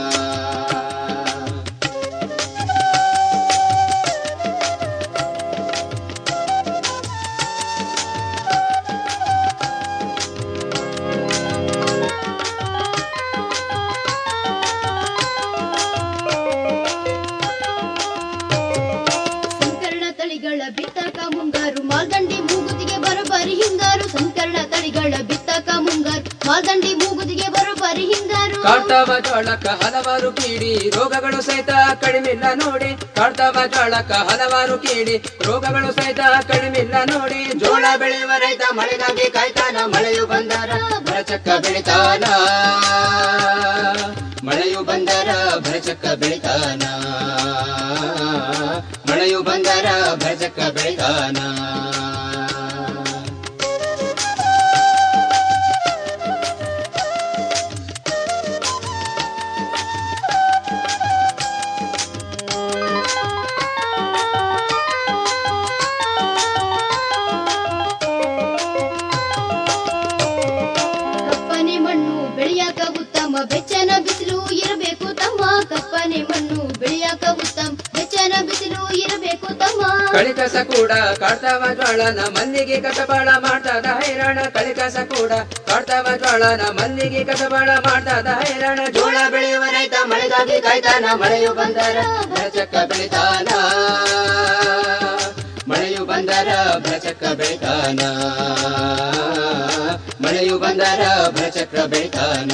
ಸಂಕರಣ ತಳಿಗಳ ಬಿತ್ತಕ ಮುಂಗಾರು ಮಾಲ್ದಂಡಿ ಮೂಗುದಿಗೆ ಬರೋಬ್ಬರಿ ಹಿಂಗಾರು ಸಂಕರಣ ತಳಿಗಳ ಬಿತ್ತಕ ಮುಂಗಾರು ಮಾಲ್ದಂಡಿ ಮೂಗುದಿಗೆ ಬರೋಬ್ಬರಿ ಹಿಂಗಾರು ಕಾಡ್ತಾವ ಜೋಳಕ್ಕ ಹಲವಾರು ಕೀಡಿ ರೋಗಗಳು ಸಹಿತ ಕಡಿಮಿಲ್ಲ ನೋಡಿ ಕಾಡ್ತಾವ ಜೋಳಕ್ಕ ಹಲವಾರು ಕೀಡಿ ರೋಗಗಳು ಸಹಿತ ಕಡಿಮಿಲ್ಲ ನೋಡಿ ಜೋಳ ಬೆಳೆಯುವ ರೈತ ಮಳೆಗಾಗಿ ಕಾಯ್ತಾನ ಮಳೆಯು ಬಂದರ ಬರಚಕ್ಕ ಬೆಳಿತಾನ ಮಳೆಯು ಬಂದರ ಬರಚಕ್ಕ ಬೆಳಿತಾನ ಮಳೆಯು ಬಂದರ ಬರಚಕ್ಕ ಬೆಳಿತಾನ ಕಪ್ಪನೆ ಮಣ್ಣು ಬೆಳೆಯಾಕ ಉತ್ತಮ ಬೆಚ್ಚನ ಬಿಸಿಲು ಇರಬೇಕು ತಮ್ಮ ಕಪ್ಪನೆ ಮಣ್ಣು ಬೆಳೆಯಾಕ ಉತ್ತಮ ಬೆಚ್ಚನ ಬಿಸಿಲು ಇರಬೇಕು ತಮ್ಮ ಕಳಿಕಸ ಕೂಡ ಕಾಡ್ತಾವ ಜ್ವಾಳನ ಮಲ್ಲಿಗೆ ಕಸಬಾಳ ಮಾಡ್ತದ ಹೈರಾಣ ಕಳಿಕಸ ಕೂಡ ಕಾಡ್ತಾವ ಜ್ವಾಳನ ಮಲ್ಲಿಗೆ ಕಸಬಾಳ ಮಾಡ್ತದ ಹೈರಾಣ ಜೋಳ ಬೆಳೆಯುವ ರೈತ ಮಳೆಗಾಗಿ ಕಾಯ್ತಾನ ಮಳೆಯು ಬಂದರ ಬರಚಕ್ಕ ಬೆಳಿತಾನ ಮಳೆಯು ಬಂದರ ಬರಚಕ್ಕ ಬೆಳಿತಾನ ಮಳೆಯು ಬಂದರ ಬರಚಕ್ರ ಬೆಳಿತಾನ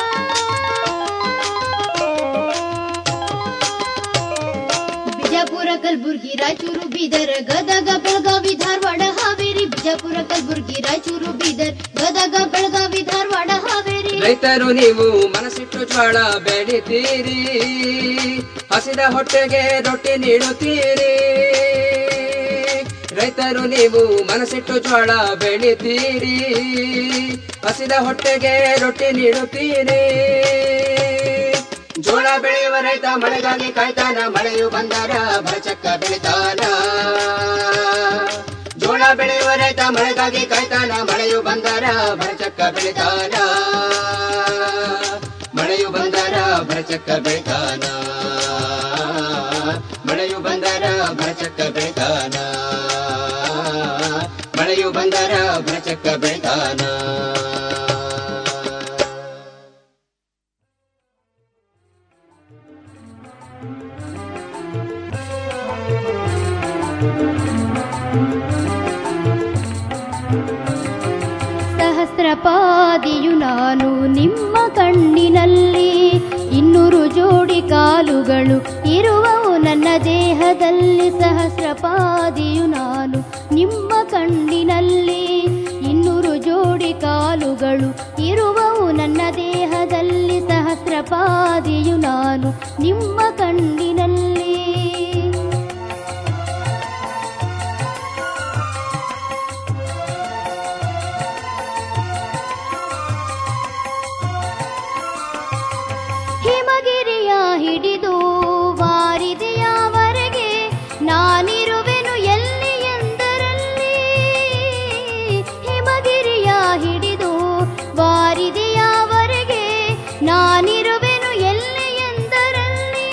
ಬಿಜಾಪುರ ಕಲಬುರ್ಗಿ ರಾಯಚೂರು ಬೀದರ್ ಗದಗ ಬೆಳಗಾವಿ ಧಾರವಾಡ ಹಾವೇರಿ ಬಿಜಾಪುರ ಕಲಬುರ್ಗಿ ರಾಯಚೂರು ಬೀದರ್ ಗದಗ ಬೆಳಗಾವಿ ಧಾರವಾಡ ಹಾವೇರಿ ರೈತರು ನೀವು ಮನಸ್ಸಿಟ್ಟು ಜ್ವಾಳ ಬೆಳಿತೀರಿ ಹಸಿದ ಹೊಟ್ಟೆಗೆ ರೊಟ್ಟಿ ನೀಡುತ್ತೀರಿ ರೈತರು ನೀವು ಮನಸ್ಸಿಟ್ಟು ಜ್ವಾಳ ಬೆಳಿತೀರಿ ಹಸಿದ ಹೊಟ್ಟೆಗೆ ರೊಟ್ಟಿ ನೀಡುತ್ತೀರಿ ಜೋಳ ಬೆಳೆಯುವ ರೈತ ಮಳೆಗಾಗಿ ಕಾಯ್ತಾನ ಮಳೆಯು ಬಂದಾರ ಭರಚಕ್ಕ ಬೆಳಿತಾನ ಜೋಳ ಬೆಳೆಯುವ ರೈತ ಮಳೆಗಾಗಿ ಕಾಯ್ತಾನ ಮಳೆಯು ಬಂದಾರ ಭರಚಕ್ಕ ಬೆಳಿತಾನ ಮಳೆಯು ಬಂದಾರ ಭರಚಕ್ಕ ಬೆಳಿತಾನ ಮಳೆಯು ಬಂದಾರ ಭರಚಕ್ಕ ಬೆಳಿತಾನ ಮಳೆಯು ಬಂದಾರ ಭರಚಕ್ಕ ಬೆಳಿತಾನ ಸಹಸ್ರಪಾದಿಯು ನಾನು ನಿಮ್ಮ ಕಣ್ಣಿನಲ್ಲಿ ಇನ್ನೂರು ಜೋಡಿ ಕಾಲುಗಳು ಇರುವವು ನನ್ನ ದೇಹದಲ್ಲಿ ಸಹಸ್ರಪಾದಿಯು ನಾನು ನಿಮ್ಮ ಕಣ್ಣಿನಲ್ಲಿ ಇನ್ನೂರು ಜೋಡಿ ಕಾಲುಗಳು ಇರುವವು ನನ್ನ ದೇಹದಲ್ಲಿ ಸಹಸ್ರಪಾದಿಯು ನಾನು ನಿಮ್ಮ ಕಣ್ಣಿನಲ್ಲಿ ಹಿಮಗಿರಿಯ ಹಿಡಿದು ವಾರಿದೆಯವರೆಗೆ ನಾನಿರುವೆನು ಎಲ್ಲಿ ಎಂದರಲ್ಲಿ ಹಿಮಗಿರಿಯ ಹಿಡಿದು ವಾರಿದೆಯವರೆಗೆ ನಾನಿರುವೆನು ಎಲ್ಲಿ ಎಂದರಲ್ಲಿ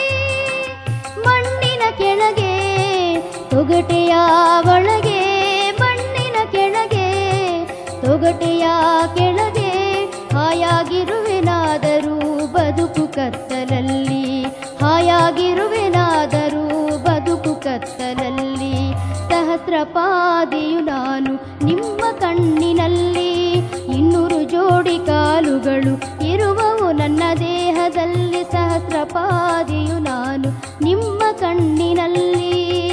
ಮಣ್ಣಿನ ಕೆಳಗೆ ತೊಗಟೆಯ ಒಳಗೆ ಮಣ್ಣಿನ ಕೆಳಗೆ ತೊಗಟೆಯ ಕೆಳಗೆ ಹಾಯಾಗಿರುವೆನಾದರೂ ಬದುಕು ಕತ್ತಲಲ್ಲಿ ಹಾಯಾಗಿರುವೆನಾದರೂ ಬದುಕು ಕತ್ತಲಲ್ಲಿ ಸಹಸ್ರಪಾದಿಯು ನಾನು ನಿಮ್ಮ ಕಣ್ಣಿನಲ್ಲಿ ಇನ್ನೂರು ಜೋಡಿ ಕಾಲುಗಳು ಇರುವವು ನನ್ನ ದೇಹದಲ್ಲಿ ಸಹಸ್ರಪಾದಿಯು ನಾನು ನಿಮ್ಮ ಕಣ್ಣಿನಲ್ಲಿ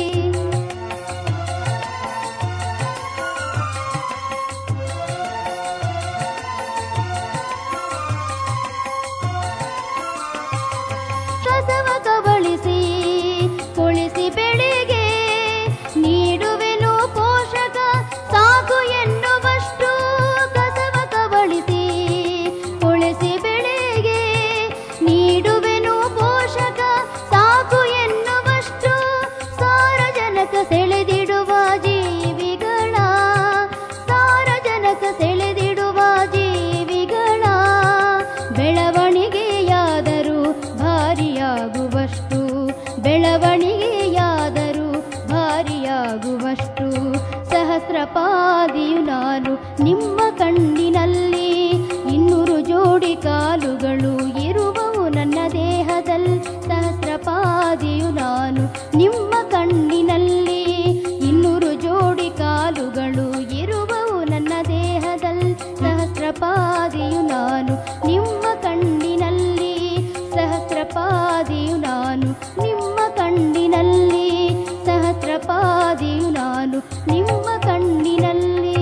ಕಸವ ಕಬಳಿಸಿ ಕೊಳಿಸಿ ಬೆಳೆಗೆ ನೀಡುವೆನು ಪೋಷಕ ಸಾಕು ಎನ್ನುವಷ್ಟು ಕಸವ ಕಬಳಿಸಿ ಕೊಳಿಸಿ ಬೆಳೆಗೆ ನೀಡುವೆನು ಪೋಷಕ ಸಾಕು ಎನ್ನುವಷ್ಟು ಸಾರಜನಕ ಸೆಳೆದಿಡುವ ಜೀವಿಗಳ ಸಾರಜನಕ ಸೆಳೆದಿಡುವ ಜೀವಿಗಳ ಬೆಳವಣಿಗೆಯಾದರೂ ಭಾರಿಯಾಗುವಷ್ಟು ಬೆಳವಣಿಗೆಯಾದರೂ ಭಾರಿಯಾಗುವಷ್ಟು ಸಹಸ್ರಪಾದಿಯು ನಾನು ನಿಮ್ಮ ಕಣ್ಣಿನಲ್ಲಿ ಇನ್ನೂರು ಜೋಡಿ ಕಾಲುಗಳು ಇರುವವು ನನ್ನ ದೇಹದಲ್ಲಿ ಸಹಸ್ರಪಾದಿಯು ನಾನು ನಿಮ್ಮ ಕಣ್ಣಿನಲ್ಲಿ ಇನ್ನೂರು ಜೋಡಿ ಕಾಲುಗಳು ಇರುವವು ನನ್ನ ದೇಹದಲ್ಲಿ ಸಹಸ್ರಪಾದಿಯು ನಾನು ನಿಮ್ಮ ಕಣ್ಣಿನಲ್ಲಿ ಸಹಸ್ರಪಾದಿಯು ನಾನು ನಿಮ್ಮ ಕಣ್ಣಿನಲ್ಲಿ ಸಹಸ್ರಪಾದಿಯು ನಾನು ನಿಮ್ಮ ಕಣ್ಣಿನಲ್ಲಿ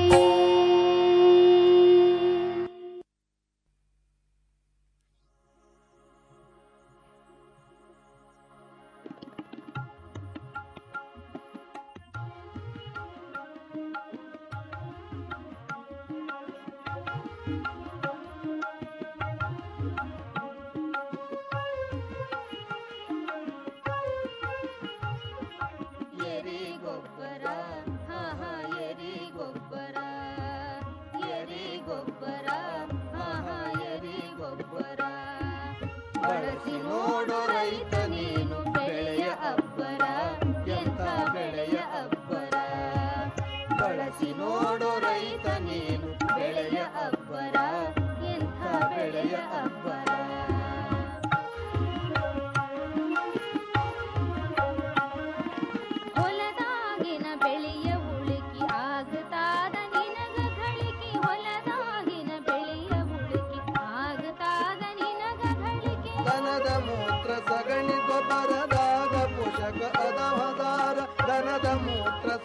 ಎರಿ ಗೊಬ್ಬರ ಹಾ ಹಾ ಎರಿ ಗೊಬ್ಬರ ಎರಿ ಗೊಬ್ಬರ ಹಾ ಹಾ ಎರಿ ಗೊಬ್ಬರ ಬಳಸಿ ನೋಡು ರೈತ ನೀನು ಬೆಳೆಯ ಅಬ್ಬರ ಎಂಥ ಬೆಳೆಯ ಅಬ್ಬರ ಬಳಸಿ ನೋಡು ರೈತ ನೀನು ಬೆಳೆಯ ಅಬ್ಬರ ಎಂಥ ಬೆಳೆಯ ಅಬ್ಬರ ಹೊಲದಾಗಿನ ಬೆಳೆಯ ಉಳುಕಿ ಆಗತಾದ ನಿನಗ ಗಳಿಕೆ ಹೊಲದಾಗಿನ ಬೆಳೆಯ ಉಳುಕಿ ಆಗತಾದ ನಿನಗ ಗಳಿಕೆ ದನದ ಮೂತ್ರ ಸಗಣಿ ಗೊಬ್ಬರದಾಗ ಪೋಷಕ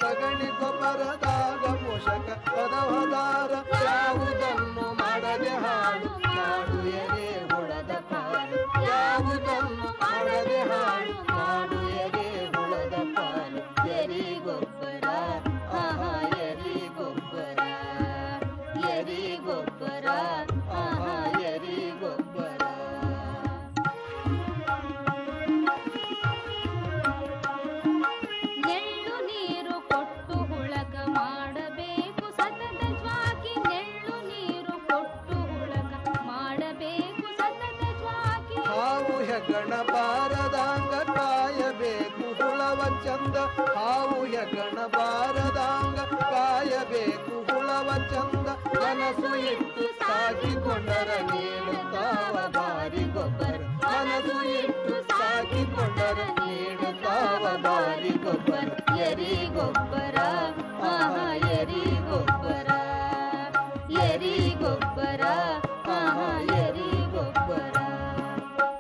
ಸಗಣಿ ಗೊಬ್ಬರದಾಗ ಪೋಷಕ ಪದವದಾರ ಯಾವುದನ್ನು ಮಾಡದೆ ಹಾಳು ಮಾಡು ಎರೆ ಹುಳದ ಪಾಲು ಯಾವುದನ್ನು ಮಾಡದೆ ಹಾಳು ಮಾಡು ಎರೆ ಹುಳದ ಪಾಲು ಎರಿ ಗೊಬ್ಬರ ಆಹಾ ಎರಿ ಗೊಬ್ಬರ ಎರಿ ಗೊಬ್ಬರ ಆಹಾ ಎರಿ ಗೊಬ್ಬರ ನೆಳ್ಳು ನೀರು ಕೊಟ್ಟು ಹುಳಕ ಮಾಡಬೇಕು ಸತತ ಜ್ವಾಕಿ ನೆಳ್ಳು ನೀರು ಕೊಟ್ಟು ಹುಳಕ ಮಾಡಬೇಕು ಸತತ ಜ್ವಾಕಿ ಹಾವು ಹೆಗ್ಗಣ ಬಾರದಾಂಗ ಕಾಯಬೇಕು ಹುಳವ ಚಂದ ಹಾವು ಹೆಗ್ಗಣ ಬಾರದಾಂಗ ಕಾಯಬೇಕು ಹುಳವ ಚಂದ ಮನಸ್ಸು ಇಟ್ಟು ಸಾಕಿಕೊಂಡರ ನೀಡುತ್ತಾವ ಬಾರಿ ಗೊಬ್ಬರ ಮನಸ್ಸು ಇಟ್ಟು ಸಾಕಿಕೊಂಡರ ನೀಡುತ್ತಾವ ಬಾರಿ ಗೊಬ್ಬರ ಎರಿ ಗೊಬ್ಬರ